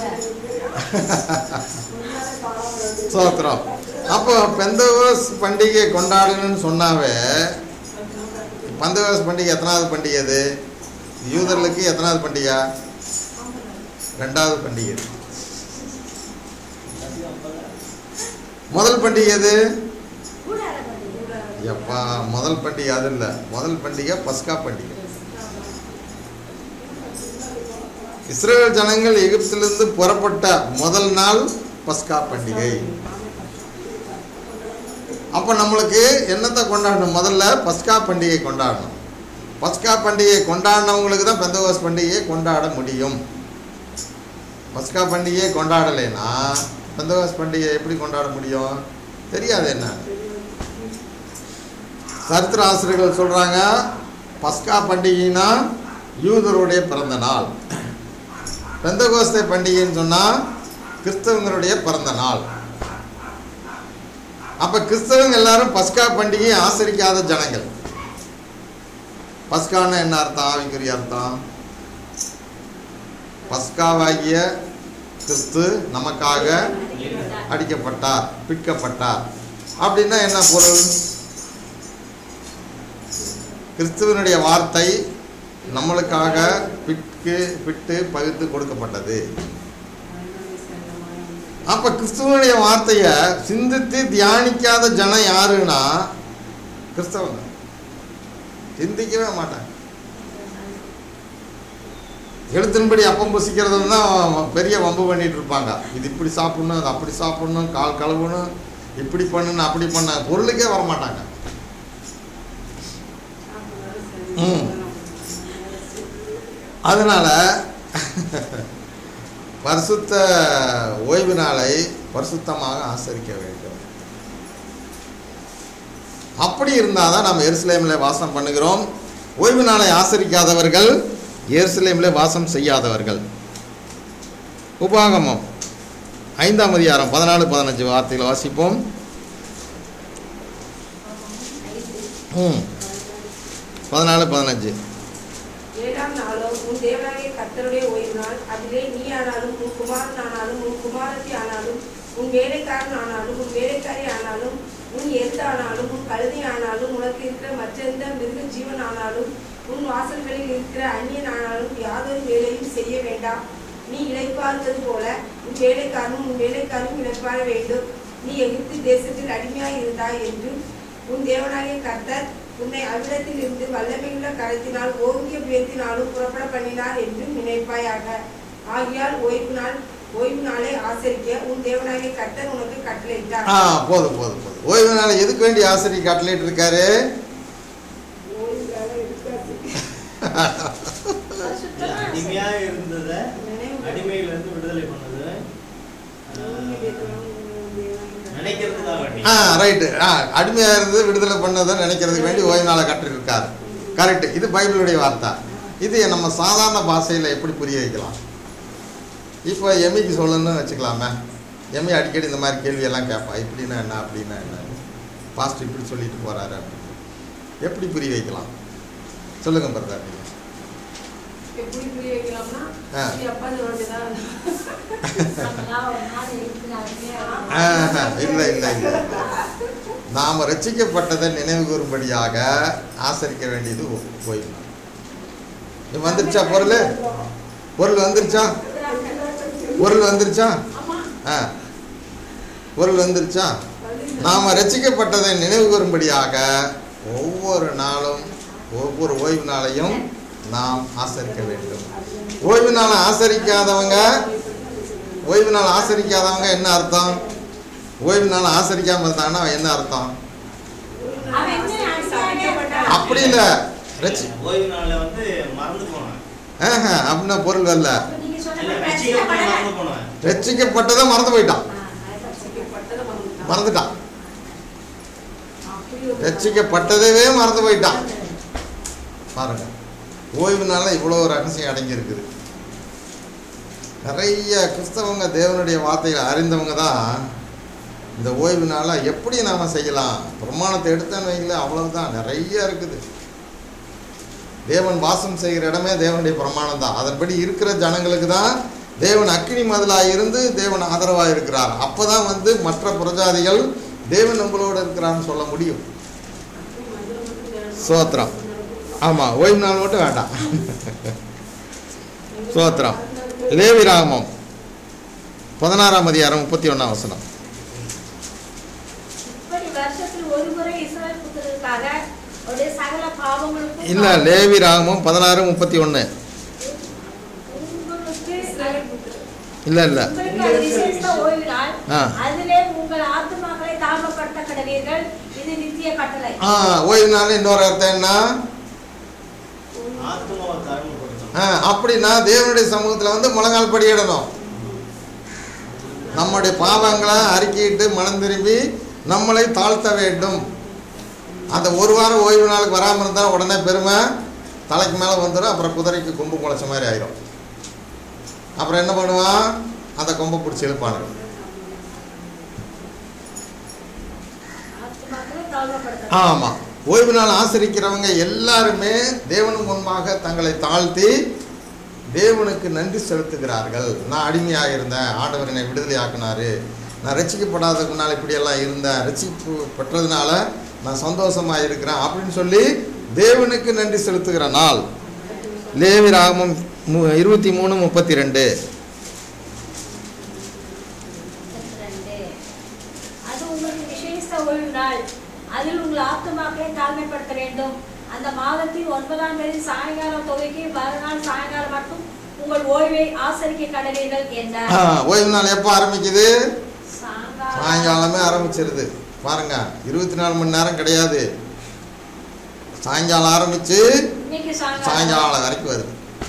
Speaker 1: சோத்திரம் அப்போ பெந்தகோஸ் பண்டிகை கொண்டாடணும்னு சொன்னாவே பந்தகோஸ் பண்டிகை எத்தனாவது பண்டிகை அது யூதர்களுக்கு எத்தனாவது பண்டிகை ரெண்டாவது பண்டிகை முதல் பண்டிகை எது
Speaker 3: கூடார பண்டிகை
Speaker 1: எப்பா முதல் பண்டிகை அது இல்லை முதல் பண்டிகை பஸ்கா பண்டிகை இஸ்ரேல் ஜனங்கள் எகிப்திலிருந்து புறப்பட்ட முதல் நாள் பஸ்கா பண்டிகை அப்போ நம்மளுக்கு என்னத்தை கொண்டாடணும் முதல்ல பஸ்கா பண்டிகை கொண்டாடணும் பஸ்கா பண்டிகை கொண்டாடினவங்களுக்கு தான் பெந்தகோஸ் பண்டிகையை கொண்டாட முடியும் பஸ்கா பண்டிகையை கொண்டாடலைன்னா பெந்தகோஸ் பண்டிகையை எப்படி கொண்டாட முடியும் தெரியாது என்ன சரித்திர ஆசிரியர்கள் சொல்கிறாங்க பஸ்கா பண்டிகைனா யூதருடைய பிறந்த நாள் பெந்தகோஸ்தே பண்டிகைன்னு சொன்னால் கிறிஸ்தவங்களுடைய பிறந்த நாள் அப்போ கிறிஸ்தவங்க எல்லாரும் பஸ்கா பண்டிகையை ஆசரிக்காத ஜனங்கள் பஸ்கான்னு என்ன அர்த்தம் ஆவிக்குரிய அர்த்தம் பஸ்காவாகிய கிறிஸ்து நமக்காக அடிக்கப்பட்டார் பிற்கப்பட்டார் அப்படின்னா என்ன பொருள் கிறிஸ்துவனுடைய வார்த்தை நம்மளுக்காக பிற்கு பிட்டு பகிர்ந்து கொடுக்கப்பட்டது அப்ப கிறிஸ்துவனுடைய வார்த்தையை சிந்தித்து தியானிக்காத ஜனம் யாருன்னா கிறிஸ்தவங்க சிந்திக்கவே மாட்டாங்க எழுத்தின்படி அப்பம் புசிக்கிறது தான் பெரிய வம்பு பண்ணிட்டு இருப்பாங்க இது இப்படி சாப்பிடணும் அது அப்படி சாப்பிடணும் கால் கழுவணும் இப்படி பண்ணணும் அப்படி பண்ண பொருளுக்கே வர மாட்டாங்க ம். அதனால பரிசுத்த ஓய்வு நாளை பரிசுத்தமாக ஆசரிக்க வேண்டும் அப்படி இருந்தால் தான் நம்ம எருசலேமில் வாசம் பண்ணுகிறோம் ஓய்வு நாளை ஆசரிக்காதவர்கள் எருசலேமில் வாசம் செய்யாதவர்கள் உபாகமம் ஐந்தாம் அதிகாரம் பதினாலு பதினஞ்சு வார்த்தையில் வாசிப்போம் ம் பதினாலு பதினஞ்சு
Speaker 4: ஏழாம் நாளோ உன் தேவனாகிய கர்த்தருடைய ஓய்வு நாள் அதிலே நீ ஆனாலும் உன் குமாரன் ஆனாலும் உன் குமாரத்தி ஆனாலும் உன் வேலைக்காரன் ஆனாலும் உன் வேலைக்காரி ஆனாலும் உன் எருது ஆனாலும் உன் கழுதை ஆனாலும் உனக்கு இருக்கிற மற்ற எந்த மிருக ஜீவன் ஆனாலும் உன் வாசல்களில் இருக்கிற அந்நியன் ஆனாலும் யாதொரு வேலையும் செய்ய வேண்டாம் நீ இளைப்பாறுவது போல உன் வேலைக்காரனும் உன் வேலைக்காரனும் இளைப்பாற வேண்டும் நீ எகிப்து தேசத்தில் அடிமையாய் இருந்தாய் என்று உன் தேவனாகிய கர்த்தர் உன்னை அவ்விடத்தில் இருந்து வல்லமையுள்ள கரத்தினால் ஓங்கிய புயத்தினாலும் புறப்பட பண்ணினார் என்று நினைப்பாயாக ஆகியால் ஓய்வு நாள் ஓய்வு நாளை ஆசரிக்க உன் தேவனாகிய கர்த்தர் உனக்கு கட்டளையிட்டார்
Speaker 1: ஆ போதும் போதும் போதும் ஓய்வு நாள் எதுக்கு வேண்டி ஆசிரி கட்டளையிட்டு இருக்காரு
Speaker 4: ஓய்வு நாளை இருக்காது.
Speaker 2: இது அடிமையா இருந்ததை அடிமையில இருந்து விடுதலை பண்ணது
Speaker 4: ஓய்வு
Speaker 2: ஆஹ்,
Speaker 4: நாள் தேவனாகிய
Speaker 2: நினைக்கிறதுக்காக வேண்டி
Speaker 1: ஆ ரைட்டு ஆ அடிமையாக இருந்து விடுதலை பண்ணதை நினைக்கிறதுக்கு வேண்டி ஓய்வு நாளை கட்டிருக்காரு கரெக்ட் இது பைபிளுடைய வார்த்தை இது நம்ம சாதாரண பாஷையில் எப்படி புரிய வைக்கலாம் இப்போ எமிக்கு சொல்லணும்னு வச்சுக்கலாமே எமி அடிக்கடி இந்த மாதிரி கேள்வியெல்லாம் கேட்பா இப்படின்னா என்ன அப்படின்னா என்ன பாஸ்ட் இப்படி சொல்லிட்டு போகிறாரு அப்படின்னு எப்படி புரிய வைக்கலாம் சொல்லுங்க பிரதர் நீங்கள்
Speaker 4: எப்படி புரிய வைக்கலாம்னா
Speaker 1: ஆ.
Speaker 4: சரி, அப்பா சொல்ல வேண்டியதான்
Speaker 3: நம்மளாம் ஒரு நாள் இருக்கிறாங்க
Speaker 1: ஆஹா, இல்லை இல்லை இல்லை நாம் ரட்சிக்கப்பட்டதை நினைவு கூறும்படியாக ஆசரிக்க வேண்டியது ஓ- ஓய்வு நாள். இது வந்துருச்சா பொருள் பொருள் வந்துருச்சா பொருள் வந்துருச்சா
Speaker 3: ஆமா
Speaker 1: ஆ பொருள் வந்துருச்சா நாம் ரட்சிக்கப்பட்டதை நினைவு கூறும்படியாக ஒவ்வொரு நாளும் ஒவ்வொரு ஓய்வு நாளையும் நாம் ஆசரிக்க வேண்டும் ஓய்வு நாளை ஆசரிக்காதவங்க ஓய்வு நாள் ஆசரிக்காதவங்க என்ன அர்த்தம் ஓய்வு நாள் ஆசரிக்காம இருந்தாங்கன்னா என்ன அர்த்தம்
Speaker 3: அவன் என்ன அடிமையாவே
Speaker 1: அப்படி இல்லை ரட்சி
Speaker 2: ஓய்வு நாள்ல வந்து மறந்து போனேன்
Speaker 1: ஆஹா, அப்படின்னா பொருள் வரல
Speaker 3: அப்ப நீங்க சொன்ன
Speaker 2: இல்ல
Speaker 3: மாதிரி
Speaker 2: ரசிக்கப்பட்டு
Speaker 3: ரட்சிக்கப்படல.
Speaker 2: மறந்து போனேன்
Speaker 1: ரட்சிக்கப்பட்டதை மறந்து போயிட்டான்
Speaker 3: ஆ, அதான் ரட்சிக்கப்படல.
Speaker 4: பட்டதை மறந்துட்டான்.
Speaker 1: மறந்துட்டான்
Speaker 4: அப்படி ஒரு
Speaker 1: ரட்சிக்கப்பட்டதவே மறந்து போயிட்டான் பாருங்க ஓய்வு நாளில் இவ்வளோ ரகசியம் அடங்கி இருக்குது நிறைய கிறிஸ்தவங்க தேவனுடைய வார்த்தைகளை அறிந்தவங்க தான் இந்த ஓய்வு நாளை எப்படி நாம் செய்யலாம் பிரமாணத்தை எடுத்தேன்னு வைங்களேன் அவ்வளவுதான் நிறைய இருக்குது தேவன் வாசம் செய்கிற இடமே தேவனுடைய பிரமாணம் தான் அதன்படி இருக்கிற ஜனங்களுக்கு தான் தேவன் அக்கினி மதிலாக இருந்து தேவன் ஆதரவாக இருக்கிறார் அப்போ தான் வந்து மற்ற புரஜாதிகள் தேவன் உங்களோட இருக்கிறான்னு சொல்ல முடியும் சோத்திரம் ஆமாம் ஓய்வு நாள் மட்டும் வேண்டாம் சோத்திரம் லேவி ராகமம் பதினாறாம் அதிகாரம் முப்பத்தி ஒன்றாம் வசனம்
Speaker 3: இப்படி வருஷத்தில் ஒரு முறை இஸ்ரவேல் புத்திரருக்காக அவருடைய சகல பாவங்களுக்கும்
Speaker 1: இல்லை லேவி ராகமம் பதினாறு முப்பத்தி ஒன்று
Speaker 3: உங்களுக்கு
Speaker 4: இஸ்ரவேல் புத்திரர்.
Speaker 1: இல்லை இல்லை
Speaker 3: உங்களுக்கு அது விசேஷ ஓய்வு நாள்
Speaker 1: ஆ.
Speaker 3: அதிலே உங்கள் ஆத்துமாக்களை தாழ்மைப்படுத்த கடவீர்கள் இது நித்திய கட்டளை
Speaker 1: ஆ ஓய்வு நாள் இன்னொரு அர்த்தம் என்ன
Speaker 2: ஆத்மாவை தாழ்மைப்படுத்தணும்
Speaker 1: ஆ, அப்படின்னா தேவனுடைய சமூகத்தில் வந்து முழங்கால் படியிடணும் நம்முடைய பாவங்களை அறிக்கையிட்டு மனம் திரும்பி நம்மளை தாழ்த்த வேண்டும் அந்த ஒரு வாரம் ஓய்வு நாளுக்கு வராமல் இருந்தால் உடனே பெருமை தலைக்கு மேலே வந்துடும் அப்புறம் குதிரைக்கு கொம்பு முளைச்ச மாதிரி ஆயிரும் அப்புறம் என்ன பண்ணுவான் அந்த கொம்பை பிடிச்சி இழுப்பானுங்க
Speaker 3: ஆத்துமாக்களை தாழ்மைப்படுத்த
Speaker 1: ஆமாம் ஓய்வு நாள் ஆசரிக்கிறவங்க எல்லாருமே தேவனுக்கு முன்பாக தங்களை தாழ்த்தி தேவனுக்கு நன்றி செலுத்துகிறார்கள் நான் அடிமையாக இருந்தேன் ஆண்டவர் என்னை விடுதலை ஆக்கினாரு நான் ரட்சிக்கப்படாததுக்கு முன்னால் இப்படியெல்லாம் இருந்தேன் ரட்சிப்பு பெற்றதுனால நான் சந்தோஷமாக இருக்கிறேன் அப்படின்னு சொல்லி தேவனுக்கு நன்றி செலுத்துகிற நாள் லேவி ராகமம் மு- இருபத்தி மூணு முப்பத்தி ரெண்டு
Speaker 3: ரெண்டு. அது உங்களுக்கு விசேஷ ஓய்வு நாள் அதில் உங்கள் ஆத்துமாக்களை தாழ்மைப்படுத்த வேண்டும் அந்த மாதத்தின் ஒன்பதாம் தேதி சாயங்காலம் துவக்கி மறுநாள் சாயங்காலம் மட்டும் உங்கள் ஓய்வை ஆசரிக்க கடவீர்கள் என்றார்
Speaker 1: ஆ, ஓய்வு நாள் எப்போ ஆரம்பிக்குது
Speaker 3: சாயங்காலம்
Speaker 1: சாயங்காலமே ஆரம்பிச்சிருது பாருங்க இருபத்தி நாலு மணி நேரம் கிடையாது சாயங்காலம் ஆரம்பிச்சு
Speaker 3: இன்னைக்கு சாயங்காலம்
Speaker 1: சாயங்காலம் வரைக்கும் வருது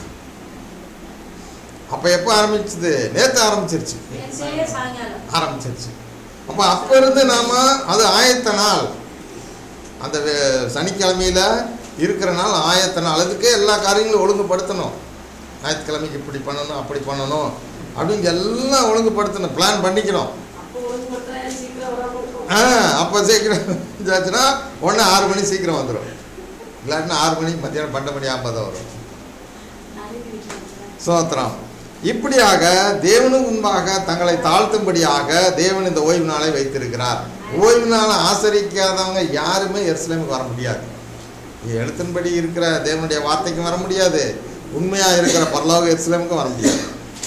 Speaker 1: அப்போ எப்போ ஆரம்பிச்சது நேற்று ஆரம்பிச்சிருச்சு
Speaker 3: நேற்றைய சாயங்காலம்
Speaker 1: ஆரம்பிச்சிருச்சு அப்போ அப்போ இருந்து நாம் அது ஆயத்த நாள் அந்த வே- சனிக்கிழமையில இருக்கிற நாள் ஆயத்த நாள் அதுக்கே எல்லா காரியங்களும் ஒழுங்குபடுத்தணும் ஞாயிற்றுக்கிழமைக்கு இப்படி பண்ணணும் அப்படி பண்ணணும் அப்படின்னு எல்லாம் ஒழுங்குபடுத்தணும் பிளான் பண்ணிக்கணும்
Speaker 4: அப்போ ஒழுங்கு மட்டும் சீக்கிரம் வராம இருக்கும்
Speaker 1: ஆ அப்போ சீக்கிரம் ஆச்சுன்னா ஒன்று ஆறு மணி சீக்கிரம் வந்துடும் இல்லாட்டினா ஆறு மணி மத்தியானம் பன்னெண்டு மணி ஐம்பது வரும் சோத்திரம் இப்படியாக தேவனுக்கு முன்பாக தங்களை தாழ்த்தும்படியாக தேவன் இந்த ஓய்வு நாளை வைத்திருக்கிறார் ஓய்வு நாளை ஆசரிக்காதவங்க யாருமே எருசலேமுக்கு வர முடியாது எழுத்தின்படி இருக்கிற தேவனுடைய வார்த்தைக்கு வர முடியாது உண்மையாக இருக்கிற பரலோக எருசலேமுக்கும் வர முடியாது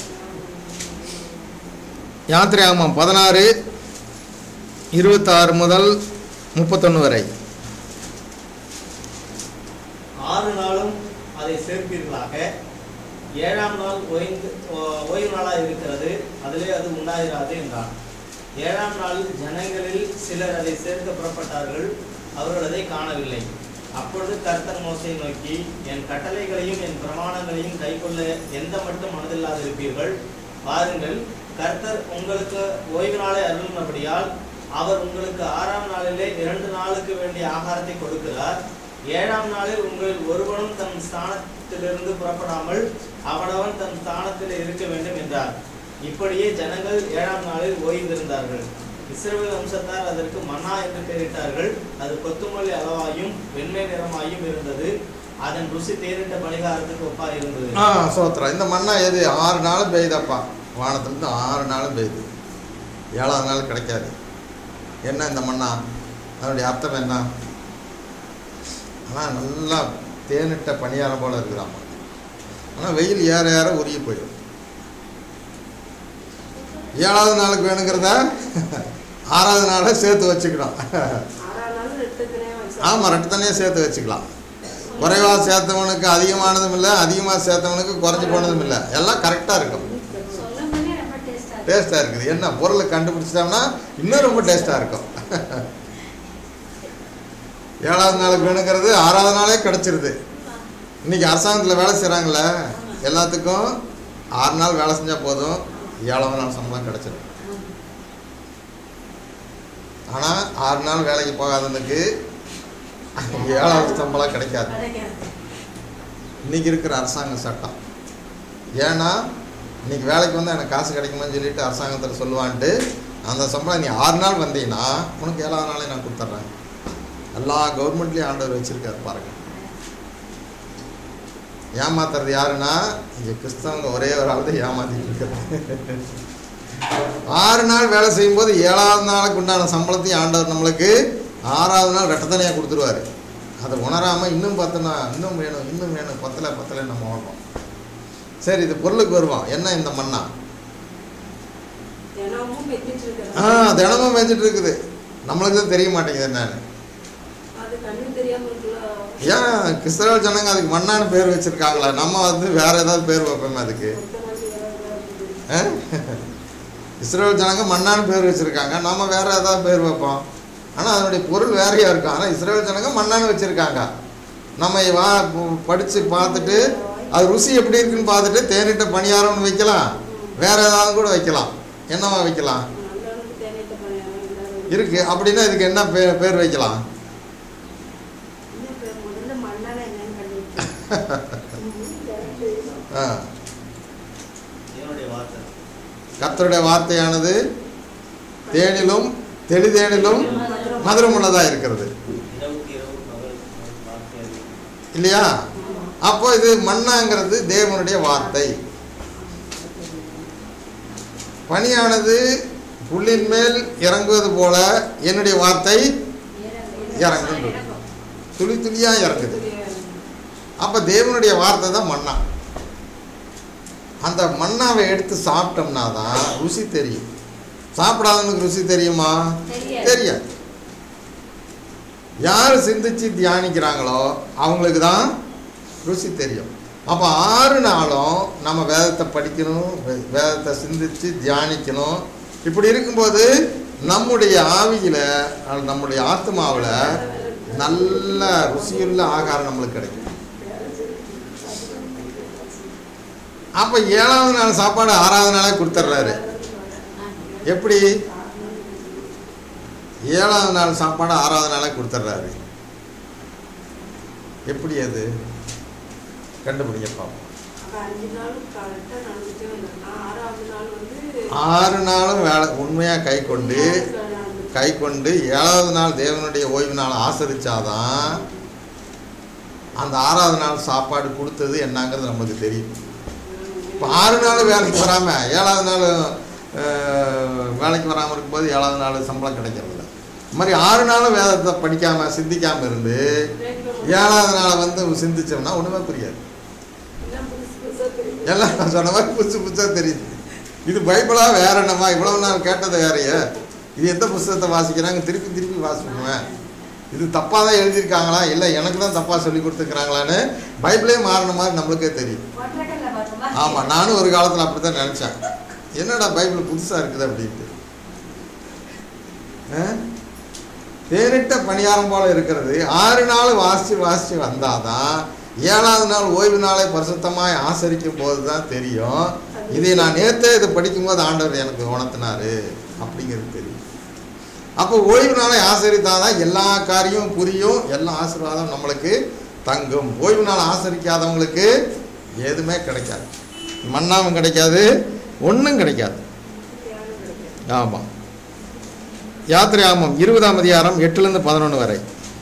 Speaker 1: யாத்திரை ஆமாம் பதினாறு இருபத்தாறு முதல் முப்பத்தொன்று வரை
Speaker 2: ஆறு நாளும் அதை சேர்ப்பீர்களாக ஏழாம் நாள் ஓய்ந்து ஓ- ஓய்வு நாளாக இருக்கிறது அதிலே அது உண்டாயிராது என்றான் ஏழாம் நாளில் ஜனங்களில் சிலர் அதை சேர்க்க புறப்பட்டார்கள் அவர்கள் அதை காணவில்லை அப்பொழுது கர்த்தர் மோசை நோக்கி என் கட்டளைகளையும் என் பிரமாணங்களையும் கைக்கொள்ள எந்த மட்டும் மனதில்லாதிருப்பீர்கள் பாருங்கள் கர்த்தர் உங்களுக்கு ஓய்வு நாளை அருளினபடியால் அவர் உங்களுக்கு ஆறாம் நாளிலே இரண்டு நாளுக்கு வேண்டிய ஆகாரத்தை கொடுக்கிறார் ஏழாம் நாளில் உங்கள் ஒருவனும் தன் ஸ்தானத்திலிருந்து புறப்படாமல் அவனவன் தன் ஸ்தானத்தில் இருக்க வேண்டும் என்றார் இப்படியே ஜனங்கள் ஏழாம் நாளில் ஓய்ந்திருந்தார்கள் இஸ்ரவேல் வம்சத்தார் அதற்கு மன்னா என்று பெயரிட்டார்கள் அது கொத்துமல்லி அளவாயும் வெண்மை நிறமாயும் இருந்தது அதன் ருசி தேரிட்ட பணிகாரத்துக்கு ஒப்பா இருந்தது
Speaker 1: ஆ சோத்திரம் இந்த மண்ணா எது ஆறு நாளும் பெய்யுதப்பா வானத்துலேருந்து ஆறு நாளும் பெய்யுது ஏழாவது நாள் கிடைக்காது என்ன இந்த மண்ணா அதனுடைய அர்த்தம் என்ன ஆனால் நல்லா தேனிட்ட பணியாரம் போல இருக்குதாம்மா ஆனால் வெயில் ஏற ஏற உருகி போயிடும் ஏழாவது நாளுக்கு வேணுங்கிறத ஆறாவது நாளை சேர்த்து வச்சுக்கணும்
Speaker 4: ஆறாம் நாள் ரெட்டு தினையா வச்சு
Speaker 1: ஆமாம் ரெண்டு தனியாக சேர்த்து வச்சுக்கலாம் குறைவாக சேர்த்தவனுக்கு அதிகமானதும் இல்லை அதிகமாக சேர்த்தவனுக்கு குறைஞ்சி போனதும் இல்லை எல்லாம் கரெக்டாக இருக்கும்
Speaker 3: சொல்லும் போதே ரொம்ப டேஸ்டா இருக்கு
Speaker 1: டேஸ்ட்டாக இருக்குது என்ன பொருளை கண்டுபிடிச்சிட்டோம்னா இன்னும் ரொம்ப டேஸ்ட்டாக இருக்கும் ஏழாவது நாளுக்கு வேணுங்கிறது ஆறாவது நாளே கிடச்சிருது இன்னைக்கு அரசாங்கத்தில் வேலை செய்கிறாங்களே எல்லாத்துக்கும் ஆறு நாள் வேலை செஞ்சால் போதும் ஏழாவது நாள் சம்பளம் கிடச்சிடும் ஆனால் ஆறு நாள் வேலைக்கு போகாதவனுக்கு ஏழாவது சம்பளம் கிடைக்காது இன்னைக்கு இருக்கிற அரசாங்க சட்டம் ஏன்னா இன்னைக்கு வேலைக்கு வந்து எனக்கு காசு கிடைக்குமான்னு சொல்லிட்டு அரசாங்கத்தில் சொல்லுவான்ட்டு அந்த சம்பளம் நீ ஆறு நாள் வந்தீங்கன்னா உனக்கு ஏழாவது நாளே நான் கொடுத்துட்றேன் எல்லா கவர்மெண்ட்லேயும் ஆண்டவர் வச்சிருக்காரு பாருங்க ஏமாத்துறது யாருன்னா இங்கே கிறிஸ்தவங்க ஒரே ஒரு ஆள் தான் ஏமாத்திட்டு இருக்கிறது ஆறு நாள் வேலை செய்யும்போது ஏழாவது நாளுக்கு உண்டான சம்பளத்தையும் ஆண்டவர் நம்மளுக்கு ஆறாவது நாள் ரெட்டத்தனையாக கொடுத்துருவாரு அதை உணராமல் இன்னும் பத்தனா இன்னும் வேணும் இன்னும் வேணும் பத்தலை பத்தலை நம்ம ஓடுறோம் சரி இது பொருளுக்கு வருவோம் என்ன இந்த மண்ணா
Speaker 4: தினமும் வெட்டிட்டு
Speaker 1: ஆ
Speaker 4: இருக்கிறேன்
Speaker 1: தினமும் மேய்ஞ்சிட்டு இருக்குது நம்மளுக்கு தான் தெரிய மாட்டேங்குது என்னன்னு
Speaker 4: அது கண்ணு தெரியாம இருக்குல்ல
Speaker 1: ஏன் கிறிஸ்தவ ஜனங்க அதுக்கு மண்ணான்னு பேர் வச்சிருக்காங்களா நம்ம வந்து வேற ஏதாவது பேர் வைப்போமே அதுக்கு
Speaker 4: கொத்தமல்லி இலை இருக்குது.
Speaker 1: ஆ? இஸ்ரேல் ஜனங்க மண்ணான்னு பேர் வச்சிருக்காங்க நம்ம வேற ஏதாவது பேர் வைப்போம் ஆனால் அதனுடைய பொருள் வேறையா இருக்கும் ஆனால் இஸ்ரேல் ஜனங்க மண்ணான்னு வச்சிருக்காங்க நம்ம வா படித்து பார்த்துட்டு அது ருசி எப்படி இருக்குன்னு பார்த்துட்டு தேனிட்ட பணியாரம்னு வைக்கலாம் வேற ஏதாவது கூட வைக்கலாம் என்னவா வைக்கலாம்
Speaker 4: நல்லவனுக்கு தேவையிட்ட பணியாரம் இல்லாதவனுக்கு
Speaker 1: இருக்கு அப்படின்னா இதுக்கு என்ன பேர் பேர் வைக்கலாம்
Speaker 4: இன்னும் இப்ப முதல்ல மண்ணால என்னன்னு கண்டுபிடிச்சேன்.
Speaker 1: ஆ
Speaker 2: என்னுடைய வார்த்தை
Speaker 1: கர்த்தருடைய வார்த்தையானது தேனிலும் தெளிதேனிலும் மதுரமுள்ளதாக இருக்கிறது
Speaker 2: இரவுக்கு இரவு பகல் வார்த்தை அது.
Speaker 1: இல்லையா அப்போ இது மண்ணாங்கிறது தேவனுடைய வார்த்தை பனியானது புல்லின் மேல் இறங்குவது போல என்னுடைய வார்த்தை இறங்குது. துளி துளியா இறங்குது அப்போ தேவனுடைய வார்த்தை தான் மண்ணா அந்த மண்ணாவை எடுத்து சாப்பிட்டோம்னா தான் ருசி தெரியும் சாப்பிடாதவனுக்கு ருசி தெரியுமா
Speaker 3: தெரியாது.
Speaker 1: தெரியாது யார் சிந்திச்சு தியானிக்கிறாங்களோ அவங்களுக்கு தான் ருசி தெரியும் அப்போ ஆறு நாளும் நம்ம வேதத்தை படிக்கணும் வே- வேதத்தை சிந்திச்சு தியானிக்கணும் இப்படி இருக்கும்போது நம்முடைய ஆவியில் அல்லது நம்முடைய ஆத்மாவில் நல்ல ருசியுள்ள ஆகாரம் நம்மளுக்கு கிடைக்கும் அப்போ ஏழாவது நாள் சாப்பாடு ஆறாவது நாளே கொடுத்துட்றாரு எப்படி ஏழாவது நாள் சாப்பாடு ஆறாவது நாளே கொடுத்துட்றாரு எப்படி அது கண்டுபிடிங்க பார்ப்போம்
Speaker 4: அப்ப அஞ்சு நாள் கரெக்டா நடந்துட்டே வந்தேன் நான் ஆறாவது நாள் வந்து
Speaker 1: ஆறு நாளும் வேலை உண்மையாக கை கொண்டு கை கொண்டு ஏழாவது நாள் தேவனுடைய ஓய்வு நாள் ஆசரிச்சாதான் அந்த ஆறாவது நாள் சாப்பாடு கொடுத்தது என்னங்கிறது நம்மளுக்கு தெரியும் இப்போ ஆறு நாள் வேலைக்கு வராமல் ஏழாவது நாள் அஹ், வேலைக்கு வராமல் இருக்கும்போது ஏழாவது நாள் சம்பளம் கிடைக்கிறது இல்ல. இந்த மாதிரி ஆறு நாளும் வேதத்தை படிக்காமல் சிந்திக்காமல் இருந்து ஏழாவது நாளை வந்து சிந்திச்சோம்னா ஒன்றுமே புரியாது
Speaker 4: எல்லாம் புதுசு புதுசா தெரியுது
Speaker 1: எல்லாம் நான் சொன்ன மாதிரி புதுசு புதுசாக தெரியுது இது பைபிளா வேற என்னம்மா இவ்வளவு நாள் கேட்டது வேறையே இது எந்த புஸ்தகத்தை வாசிக்கிறாங்க திருப்பி திருப்பி வாசிப்போமே இது தப்பாக தான் எழுதியிருக்காங்களா இல்லை எனக்கு தான் தப்பாக சொல்லி கொடுத்துருக்குறாங்களான்னு பைபிளே மாறின மாதிரி நம்மளுக்கே தெரியும்
Speaker 3: ஒற்றக்கல்ல பார்த்தோமா
Speaker 1: ஆமாம் நானும் ஒரு காலத்தில் அப்படி தான் நினச்சேன் என்னடா பைபிள் புதுசாக இருக்குது அப்படின்ட்டு ஆ? தேனிட்ட பணியாரம் போல இருக்கிறது ஆறு நாள் வாசித்து வாசித்து வந்தாதான் ஏழாவது நாள் ஓய்வு நாளை பரிசுத்தமாய் ஆசரிக்கும் போது தான் தெரியும் இதை நான் நேற்றே இதை படிக்கும்போது ஆண்டவர் எனக்கு உணர்த்தினாரு அப்படிங்கிறது தெரியும் அப்போ ஓய்வு நாளை ஆசரித்தாதான் எல்லா காரியமும் புரியும் எல்லா ஆசீர்வாதம் நம்மளுக்கு தங்கும் ஓய்வு நாள் ஆசரிக்காதவங்களுக்கு எதுவுமே கிடைக்காது மண்ணாவும் கிடைக்காது ஒன்றும் கிடைக்காது
Speaker 4: தியானம் கிடைக்கும்
Speaker 1: ஆமாம் யாத்திரை ஆமாம் இருபதாம் அதிகாரம் எட்டுலேருந்து பதினொன்று வரை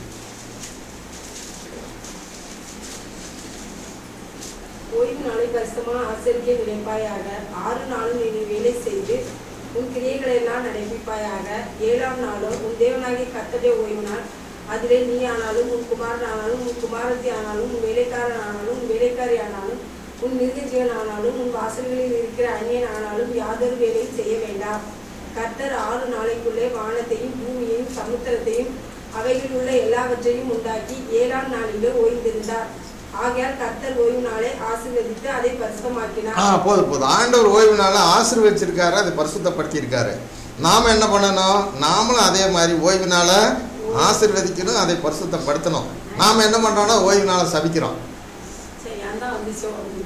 Speaker 4: ஓய்வு நாளை பரிசுத்தமாக ஆசரிக்க நினைப்பாயாக ஆறு நாளும் நீ வேலை செய்து உன் கிரியைகளை எல்லாம் நடப்பிப்பாயாக ஏழாம் நாளும் உன் தேவனாகிய கர்த்தருடைய ஓய்வு நாள் அதிலே நீ ஆனாலும் உன் குமாரன் ஆனாலும் உன் குமாரத்தி ஆனாலும் உன் வேலைக்காரன் ஆனாலும் உன் வேலைக்காரி ஆனாலும் உன் மிருகஜீவன் ஆனாலும் உன் வாசல்களில் இருக்கிற அந்நியன் ஆனாலும் யாதொரு வேலையும் செய்ய வேண்டாம் கர்த்தர் ஆறு நாளைக்குள்ளே வானத்தையும் பூமியையும் சமுத்திரத்தையும் அவைகளில் உள்ள எல்லாவற்றையும் உண்டாக்கி ஏழாம் நாளிலே ஓய்ந்திருந்தார் ஆகையால் கர்த்தர் ஓய்வு நாளை ஆசீர்வதித்து அதை
Speaker 1: ஆ
Speaker 4: பரிசுத்தமாக்கினார்
Speaker 1: போதும் போதும் ஆண்டவர் ஓய்வு நாளை ஆசீர்வச்சிருக்காரு அதை பரிசுத்தப்படுத்தியிருக்காரு நாம் என்ன பண்ணணும் நாமளும் அதே மாதிரி ஓய்வு நாளை ஆசீர்வதிக்கணும் அதை பரிசுத்தப்படுத்தணும் நாம் என்ன பண்ணுறோம்னா ஓய்வு நாளை சபிக்கிறோம்
Speaker 4: சரி அதான் வந்துச்சோ அப்படின்னு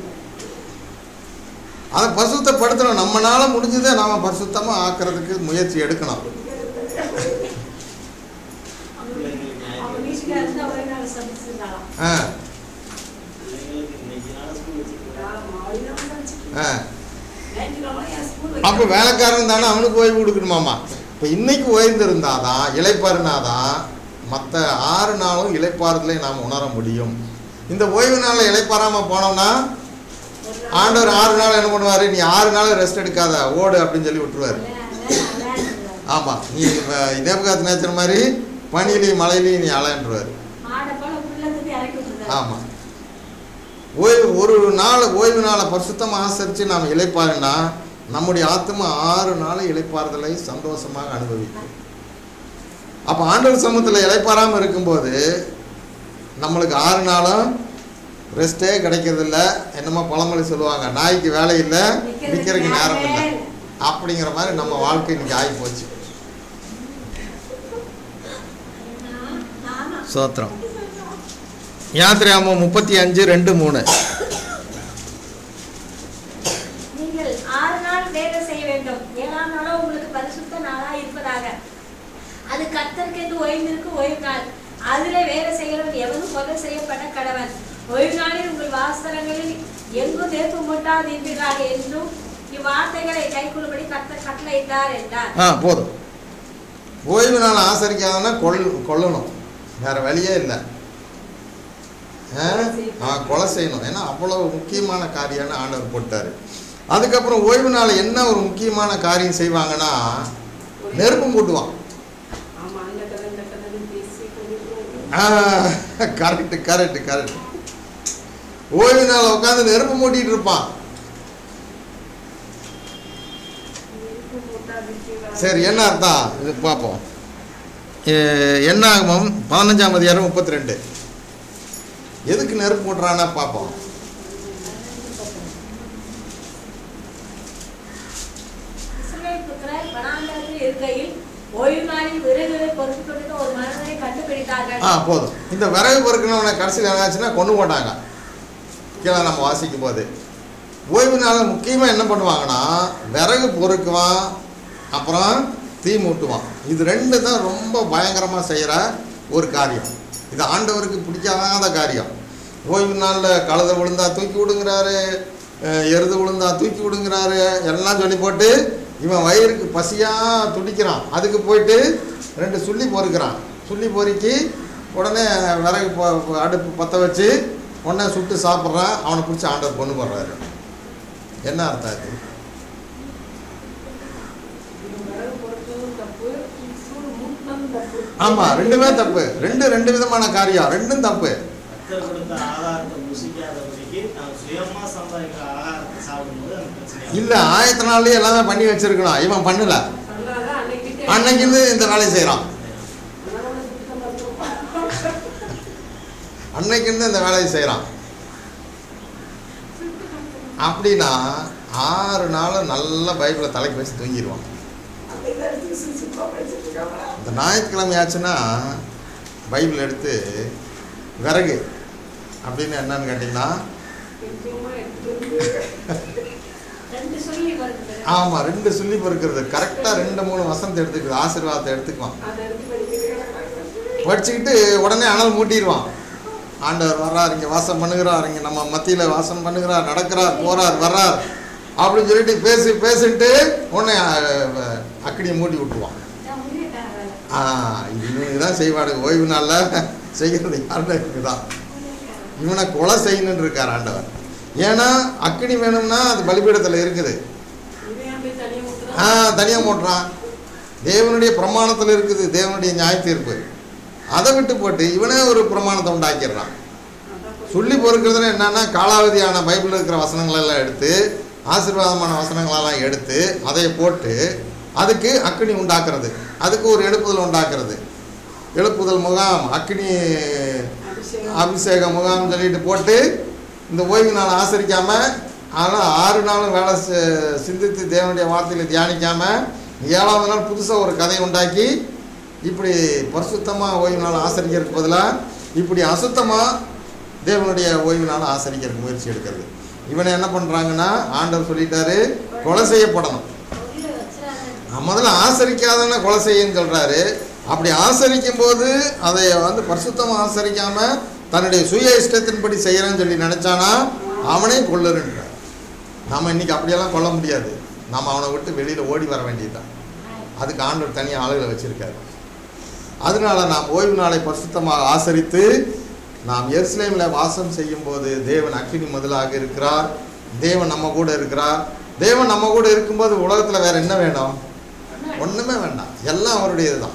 Speaker 1: அதை பரிசுத்தப்படுத்தணும் நம்மனால முடிஞ்சதை நாம் பரிசுத்தமாக ஆக்கிறதுக்கு முயற்சி எடுக்கணும்
Speaker 2: பிள்ளைங்களுக்கு
Speaker 3: அவங்க
Speaker 2: ஞாயிற்றுக்கிழமை
Speaker 3: வீட்டுல இருந்து ஒரே நாள் சமைச்சிருந்தாலாம்
Speaker 1: ஆ
Speaker 2: பிள்ளைங்களுக்கு இன்னைக்கு நாள் ஸ்கூல் வச்சிருக்காங்க
Speaker 1: ஆ
Speaker 4: ஞாயிற்றுக்கிழமை என் ஸ்கூல்
Speaker 1: அப்போ வேலைக்காரன் தானே அவனுக்கு ஓய்வு கொடுக்கணுமாமா இப்போ இன்னைக்கு ஓய்ந்திருந்தாதான் இளைப்பாறுனாதான் மற்ற ஆறு நாளும் இளைப்பாறுதலை நாம் உணர முடியும் இந்த ஓய்வு நாளில் இளைப்பாறாமல் போனோம்னா ஆண்டவர் ஆறு நாள் என்ன பண்ணுவார் நீ ஆறு நாள் ரெஸ்ட் எடுக்காத ஓடு அப்படின்னு சொல்லி விட்டுருவார் ஆமாம் நீ இதேபகாத்து நேச்சர் மாதிரி பனிலையும் மழையிலையும் நீ அலைன்றுவார்
Speaker 3: மாடை போல உள்ளத்துக்கு இறக்கி விட்டுருந்தாரு
Speaker 1: ஆமாம் ஓய்வு ஒரு நாள் ஓய்வு நாளை பரிசுத்தமாக ஆசரித்து நாம் இளைப்பாருன்னா நம்முடைய ஆத்மா ஆறு நாள் இளைப்பாறுதலை சந்தோஷமாக அனுபவிக்கும் அப்போ ஆண்டவர் சமூகத்தில் இளைப்பாறாமல் இருக்கும்போது நம்மளுக்கு ஆறு நாளும் ரெஸ்ட்டே கிடைக்கிறதில்ல என்னமோ பழமொழி சொல்லுவாங்க நாய்க்கு வேலை இல்லை நிற்கிறதுக்கு நேரம் இல்லை அப்படிங்கிற மாதிரி நம்ம வாழ்க்கை இன்னைக்கு ஆகி போச்சு
Speaker 3: நானா
Speaker 1: சோத்திரம் யாத்திராமம் முப்பத்தி அஞ்சு ரெண்டு மூணு
Speaker 3: நீங்கள் ஆறு நாள் வேலை செய்ய வேண்டும் ஏழாம் நாளோ உங்களுக்கு பரிசுத்த நாளா இருப்பதாக அது கத்தருக்கென்று ஓய்ந்திருக்கு ஓய்வு நாள் அதிலே வேலை செய்கிறவன் எவனும் கொலை செய்யப்பட கடவன் ஓய்வு நாளில் உங்கள் வாசலங்களில் எங்கும் நெருப்பு மூட்டாதீர்களாக என்றும் இவ்வார்த்தைகளை கைக்கொள்ளும்படி கத்தர் கட்டளையிட்டார் என்றார்
Speaker 1: ஆ போதும் ஓய்வு நாள் ஆசரிக்காதனா கொல் கொல்லணும் வேற வழியே இல்லை ஆ? ஆ கொலை செய்யணும் ஏன்னா அவ்வளவு முக்கியமான காரியம்னு ஆண்டவர் போட்டார் அதுக்கப்புறம் ஓய்வு நாள் என்ன ஒரு முக்கியமான காரியம் செய்வாங்கன்னா நெருப்பு மூட்டுவான்
Speaker 4: ஆமா அந்த கதை இந்த கதை பேசி கொண்டு
Speaker 1: கரெக்டு கரெக்டு கரெக்ட் ஓய்வு நாள் உட்காந்து நெருப்பு மூட்டிட்டு இருப்பான் சரி என்ன அர்த்தம் இது பார்ப்போம் எ- என்ன ஆகுமம் பதினஞ்சாம் அதிகாரம் முப்பத்தி ரெண்டு எதுக்கு நெருப்பு மூட்டுறான்னா பார்ப்போம்
Speaker 3: இஸ்ரவேல் புத்திரர் வனாந்தரத்தில் இருக்கையில் ஓய்வு நாளில் விறகுகளை பொறுத்து கொண்டிருந்த ஒரு மனிதனை கண்டுபிடித்தார்கள்
Speaker 1: ஆ போதும் இந்த விறகு பொறுக்கணும்னா கடைசியில் என்னாச்சுன்னா கொண்டு போட்டாங்க கீழே நம்ம வாசிக்கும் போது ஓய்வு நாளில் முக்கியமாக என்ன பண்ணுவாங்கன்னா விறகு பொறுக்குவான் அப்புறம் தீ மூட்டுவான் இது ரெண்டு தான் ரொம்ப பயங்கரமாக செய்கிற ஒரு காரியம் இது ஆண்டவருக்கு பிடிக்காத காரியம் ஓய்வு நாளில் கழுத விழுந்தா தூக்கி விடுங்கிறாரு அஹ் எருது விழுந்தா தூக்கி விடுங்கிறாரு எல்லாம் சொல்லி போட்டு இவன் வயிறுக்கு பசியாக துடிக்கிறான் அதுக்கு போயிட்டு ரெண்டு சுள்ளி பொறுக்கிறான் சுள்ளி பொறுக்கி உடனே விறகு ப- ப- அடுப்பு பற்ற வச்சு உடனே சுட்டு சாப்பிட்றான் அவனை பிடிச்சி ஆண்டவர் கொண்டு போடுறாரு என்ன அர்த்தம் இது
Speaker 4: விறகு பொறுத்ததும் தப்பு சூடு மூட்டினதும் தப்பு
Speaker 1: ஆமாம் ரெண்டுமே தப்பு ரெண்டு ரெண்டு விதமான காரியம் ரெண்டும் தப்பு
Speaker 2: கத்தர் கொடுத்த ஆகாரத்தை புசிக்காதபடிக்கு நாம் சுயமா சம்பாதிக்கிற ஆகாரத்தை சாப்பிடும்போது அந்த பிரச்சனை
Speaker 1: இல்லை ஆயத்த நாள்லயே எல்லாமே பண்ணி வச்சிருக்கணும் இவன் பண்ணல
Speaker 4: அதனாலதான் அன்னைக்கு
Speaker 1: அன்னைக்கு இருந்து இந்த வேலையை செய்கிறான்
Speaker 4: அதனால சுத்தம் பார்த்துருப்போம்
Speaker 1: அன்னைக்கு இருந்து இந்த வேலையை செய்கிறான் அப்படின்னா ஆறு நாள் நல்லா பைபிளை தலைக்கு வச்சு தூங்கிடுவான் இந்த ஞாயிற்றுக்கிழமை ஆச்சுன்னா பைபிள் எடுத்து விறகு அப்படின்னு என்னன்னு கேட்டிங்கன்னா
Speaker 4: கொஞ்சமா எடுத்துட்டு வந்து
Speaker 3: ரெண்டு சொல்லி வருது
Speaker 1: ஆமாம் ரெண்டு சொல்லி பொறுக்கிறது கரெக்டாக ரெண்டு மூணு வசனத்தை எடுத்துக்குது ஆசீர்வாதத்தை எடுத்துக்குவான்
Speaker 4: அதை எடுத்து படிக்கிறது
Speaker 1: படிச்சுக்கிட்டு உடனே அனல் மூட்டிடுவான் ஆண்டவர் வர்றார் இங்கே வாசம் பண்ணுகிறார் இங்கே நம்ம மத்தியில் வாசம் பண்ணுகிறார் நடக்கிறார் போறார் வர்றார் அப்படின்னு சொல்லிட்டு பேசி பேசிட்டு உடனே அஹ், அக்கினியை மூடி விட்டுருவான்
Speaker 3: நான் முடிவிட்டேன் வேலை.
Speaker 1: ஆ இது இவனுக்கு தான் செய்வானுங்க ஓய்வு நாளில் செய்கிறது யாருக்கு தான் இவனை கொலை செய்யணும்னு இருக்கார் ஆண்டவர் ஏன்னா அக்கினி வேணும்னா அது பலிபீடத்தில் இருக்குது
Speaker 4: இவன் ஏன் போய் தனியாக
Speaker 1: ஆ
Speaker 4: ஊற்றுறான்
Speaker 1: தனியாக மூட்டுறான் தேவனுடைய பிரமாணத்தில் இருக்குது தேவனுடைய நியாய தீர்ப்பு அதை விட்டு போட்டு இவனே ஒரு பிரமாணத்தை உண்டாக்கிடுறான் சொல்லி பொறுக்கிறதுல என்னன்னா காலாவதியான பைபிளில் இருக்கிற வசனங்கள் எல்லாம் எடுத்து ஆசீர்வாதமான வசனங்களெல்லாம் எடுத்து அதை போட்டு அதுக்கு அக்கினி உண்டாக்குறது அதுக்கு ஒரு எழுப்புதல் உண்டாக்குறது எழுப்புதல் முகாம் அக்கினி
Speaker 4: அபிஷேகம்
Speaker 1: அபிஷேக முகாம் சொல்லிட்டு போட்டு இந்த ஓய்வு நாள் ஆசரிக்காம ஆனால் ஆறு நாளும் வேலை சி- சிந்தித்து தேவனுடைய வார்த்தையில் தியானிக்காம ஏழாவது நாள் புதுசாக ஒரு கதை உண்டாக்கி இப்படி பரிசுத்தமாக ஓய்வு நாள் ஆசரிக்கிறதுக்கு பதிலாக இப்படி அசுத்தமாக தேவனுடைய ஓய்வு நாள் ஆசரிக்கிறதுக்கு முயற்சி எடுக்கிறது இவனை என்ன பண்ணுறாங்கன்னா ஆண்டவர் சொல்லிட்டாரு கொலை செய்யப்படணும்
Speaker 3: உள்ள வச்சிடாத.
Speaker 1: முதல்ல ஆசரிக்காதவனை கொலை செய்யுன்னு சொல்கிறாரு அப்படி ஆசரிக்கும் போது அதை வந்து பரிசுத்தமாக ஆசரிக்காம தன்னுடைய சுய இஷ்டத்தின்படி செய்கிறேன்னு சொல்லி நினச்சானா அவனே கொல்லுறன்றார் நாம் இன்னைக்கு அப்படியெல்லாம் கொல்ல முடியாது நாம் அவனை விட்டு வெளியில் ஓடி வர வேண்டியதுதான் அதுக்கு ஆண்டவர் தனியாக ஆளுகளை வச்சிருக்காரு அதனால நாம் ஓய்வு நாளை பரிசுத்தமாக ஆசரித்து நாம் எருசலேமில் வாசம் செய்யும்போது தேவன் அக்கினி முதலாக இருக்கிறார் தேவன் நம்ம கூட இருக்கிறார் தேவன் நம்ம கூட இருக்கும்போது உலகத்தில் வேற என்ன வேணும் ஒன்றுமே வேண்டாம் எல்லாம் அவருடையது தான்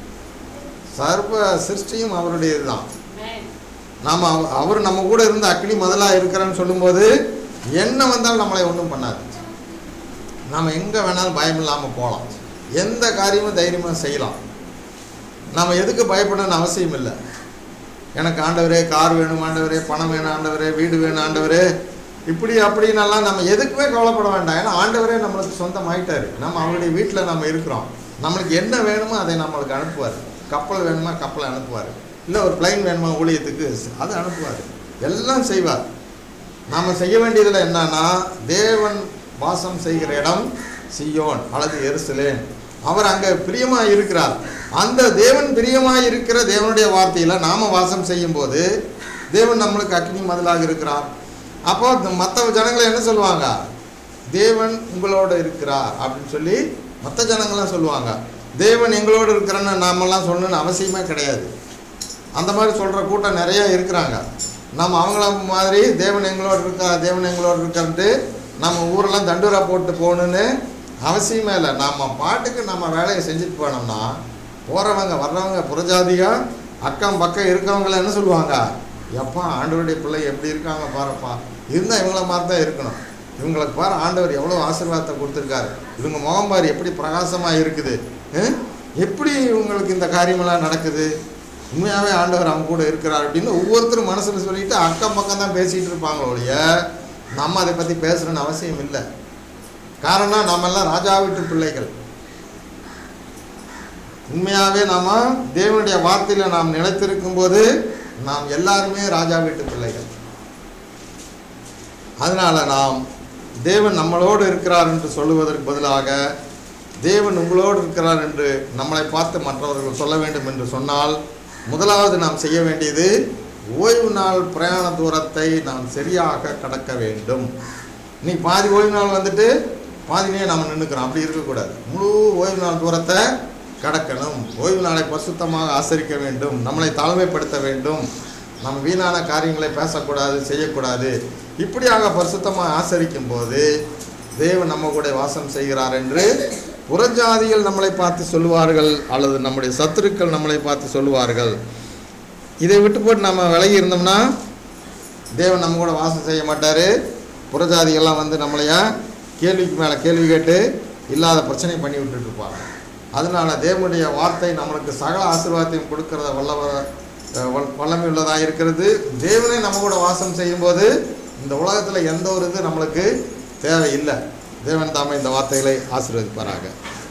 Speaker 1: சர்வ சிருஷ்டியும் அவருடையது தான்
Speaker 3: Amen.
Speaker 1: நாம் அவ- அவர் நம்ம கூட இருந்து அக்னி முதலாக இருக்கிறேன்னு சொல்லும்போது என்ன வந்தாலும் நம்மளை ஒன்றும் பண்ணாது நாம் எங்கே வேணாலும் பயம் இல்லாமல் போகலாம் எந்த காரியமும் தைரியமாக செய்யலாம் நம்ம எதுக்கு பயப்படணும்னு அவசியம் இல்லை எனக்கு ஆண்டவரே கார் வேணும் ஆண்டவரே பணம் வேணும் ஆண்டவரே வீடு வேணும் ஆண்டவரே இப்படி அப்படின்னெல்லாம் நம்ம எதுக்குமே கவலைப்பட வேண்டாம் ஏன்னா ஆண்டவரே நம்மளுக்கு சொந்தமாயிட்டாரு நம்ம அவருடைய வீட்டில் நம்ம இருக்கிறோம் நம்மளுக்கு என்ன வேணுமோ அதை நம்மளுக்கு அனுப்புவார் கப்பல் வேணுமா கப்பலை அனுப்புவார் இல்லை ஒரு பிளைன் வேணுமா ஊழியத்துக்கு அதை அனுப்புவார் எல்லாம் செய்வார் நாம் செய்ய வேண்டியதில் என்னன்னா தேவன் வாசம் செய்கிற இடம் சியோன் அல்லது எருசலேம் அவர் அங்கே பிரியமாக இருக்கிறார் அந்த தேவன் பிரியமாக இருக்கிற தேவனுடைய வார்த்தையில் நாம் வாசம் செய்யும்போது தேவன் நம்மளுக்கு அக்னி மதிலாக இருக்கிறார் அப்போ மற்ற ஜனங்களை என்ன சொல்லுவாங்க தேவன் உங்களோட இருக்கிறார் அப்படின்னு சொல்லி மற்ற ஜனங்கள்லாம் சொல்லுவாங்க தேவன் எங்களோட இருக்கிறன்னு நாமெல்லாம் சொல்லணும்னு அவசியமே கிடையாது அந்த மாதிரி சொல்கிற கூட்டம் நிறைய இருக்கிறாங்க நம்ம அவங்கள மாதிரி தேவன் எங்களோட இருக்கா தேவன் எங்களோட இருக்கான்ட்டு நம்ம ஊரெல்லாம் தண்டூரா போட்டு போகணுன்னு அவசியமே இல்லை நம்ம பாட்டுக்கு நம்ம வேலையை செஞ்சுட்டு போனோம்னா போகிறவங்க வர்றவங்க புறஜாதிகா அக்கம் பக்கம் இருக்கிறவங்கள என்ன சொல்லுவாங்க எப்பா ஆண்டவருடைய பிள்ளை எப்படி இருக்காங்க பாருப்பா இருந்தால் இவங்கள மாதிரி தான் இருக்கணும் இவங்களுக்கு பாரு ஆண்டவர் எவ்வளோ ஆசீர்வாதத்தை கொடுத்துருக்காரு இவங்க முகம் பாரு எப்படி பிரகாசமாக இருக்குது ஹம்? எப்படி இவங்களுக்கு இந்த காரியமெல்லாம் நடக்குது உண்மையாகவே ஆண்டவர் அவங்க கூட இருக்கிறார் அப்படின்னு ஒவ்வொருத்தரும் மனசில் சொல்லிட்டு அக்கம் பக்கம் தான் பேசிகிட்டு இருப்பாங்களோ ஒழிய நம்ம அதை பற்றி பேசுகிறோன்னு அவசியம் இல்லை காரணம் நாமெல்லாம் ராஜா வீட்டு பிள்ளைகள் உண்மையாகவே நாம தேவனுடைய வார்த்தையில் நாம் நிலைத்திருக்கும் போது நாம் எல்லாருமே ராஜா வீட்டு பிள்ளைகள் அதனால நாம் தேவன் நம்மளோடு இருக்கிறார் என்று சொல்லுவதற்கு பதிலாக தேவன் உங்களோடு இருக்கிறார் என்று நம்மளை பார்த்து மற்றவர்கள் சொல்ல வேண்டும் என்று சொன்னால் முதலாவது நாம் செய்ய வேண்டியது ஓய்வு நாள் பிரயாண தூரத்தை நாம் சரியாக கடக்க வேண்டும் நீ பாதி ஓய்வு நாள் வந்துட்டு பாதினே நாம் நின்றுக்கிறோம் அப்படி இருக்கக்கூடாது முழு ஓய்வு நாள் தூரத்தை கடக்கணும் ஓய்வு நாளை பரிசுத்தமாக ஆசரிக்க வேண்டும் நம்மளை தாழ்மைப்படுத்த வேண்டும் நம்ம வீணான காரியங்களை பேசக்கூடாது செய்யக்கூடாது இப்படியாக பரிசுத்தமாக ஆசரிக்கும் போது தேவன் நம்ம கூட வாசம் செய்கிறார் என்று புறஜாதிகள் நம்மளை பார்த்து சொல்லுவார்கள் அல்லது நம்முடைய சத்துருக்கள் நம்மளை பார்த்து சொல்லுவார்கள் இதை விட்டு போட்டு நம்ம விலகி இருந்தோம்னா தேவன் நம்ம கூட வாசம் செய்ய மாட்டார் புறஜாதிகள்லாம் வந்து நம்மளையா கேள்விக்கு மேலே கேள்வி கேட்டு இல்லாத பிரச்சனை பண்ணி விட்டுட்டு இருப்பாங்க அதனால தேவனுடைய வார்த்தை நம்மளுக்கு சகல ஆசீர்வாதத்தையும் கொடுக்கறத வல்லவர் அஹ், வல்- வல்லமை உள்ளதாக இருக்கிறது தேவனே நம்ம கூட வாசம் செய்யும்போது இந்த உலகத்தில் எந்த ஒரு இது நம்மளுக்கு தேவையில்லை தேவன் தாமே இந்த வார்த்தைகளை ஆசீர்வதிப்பாராக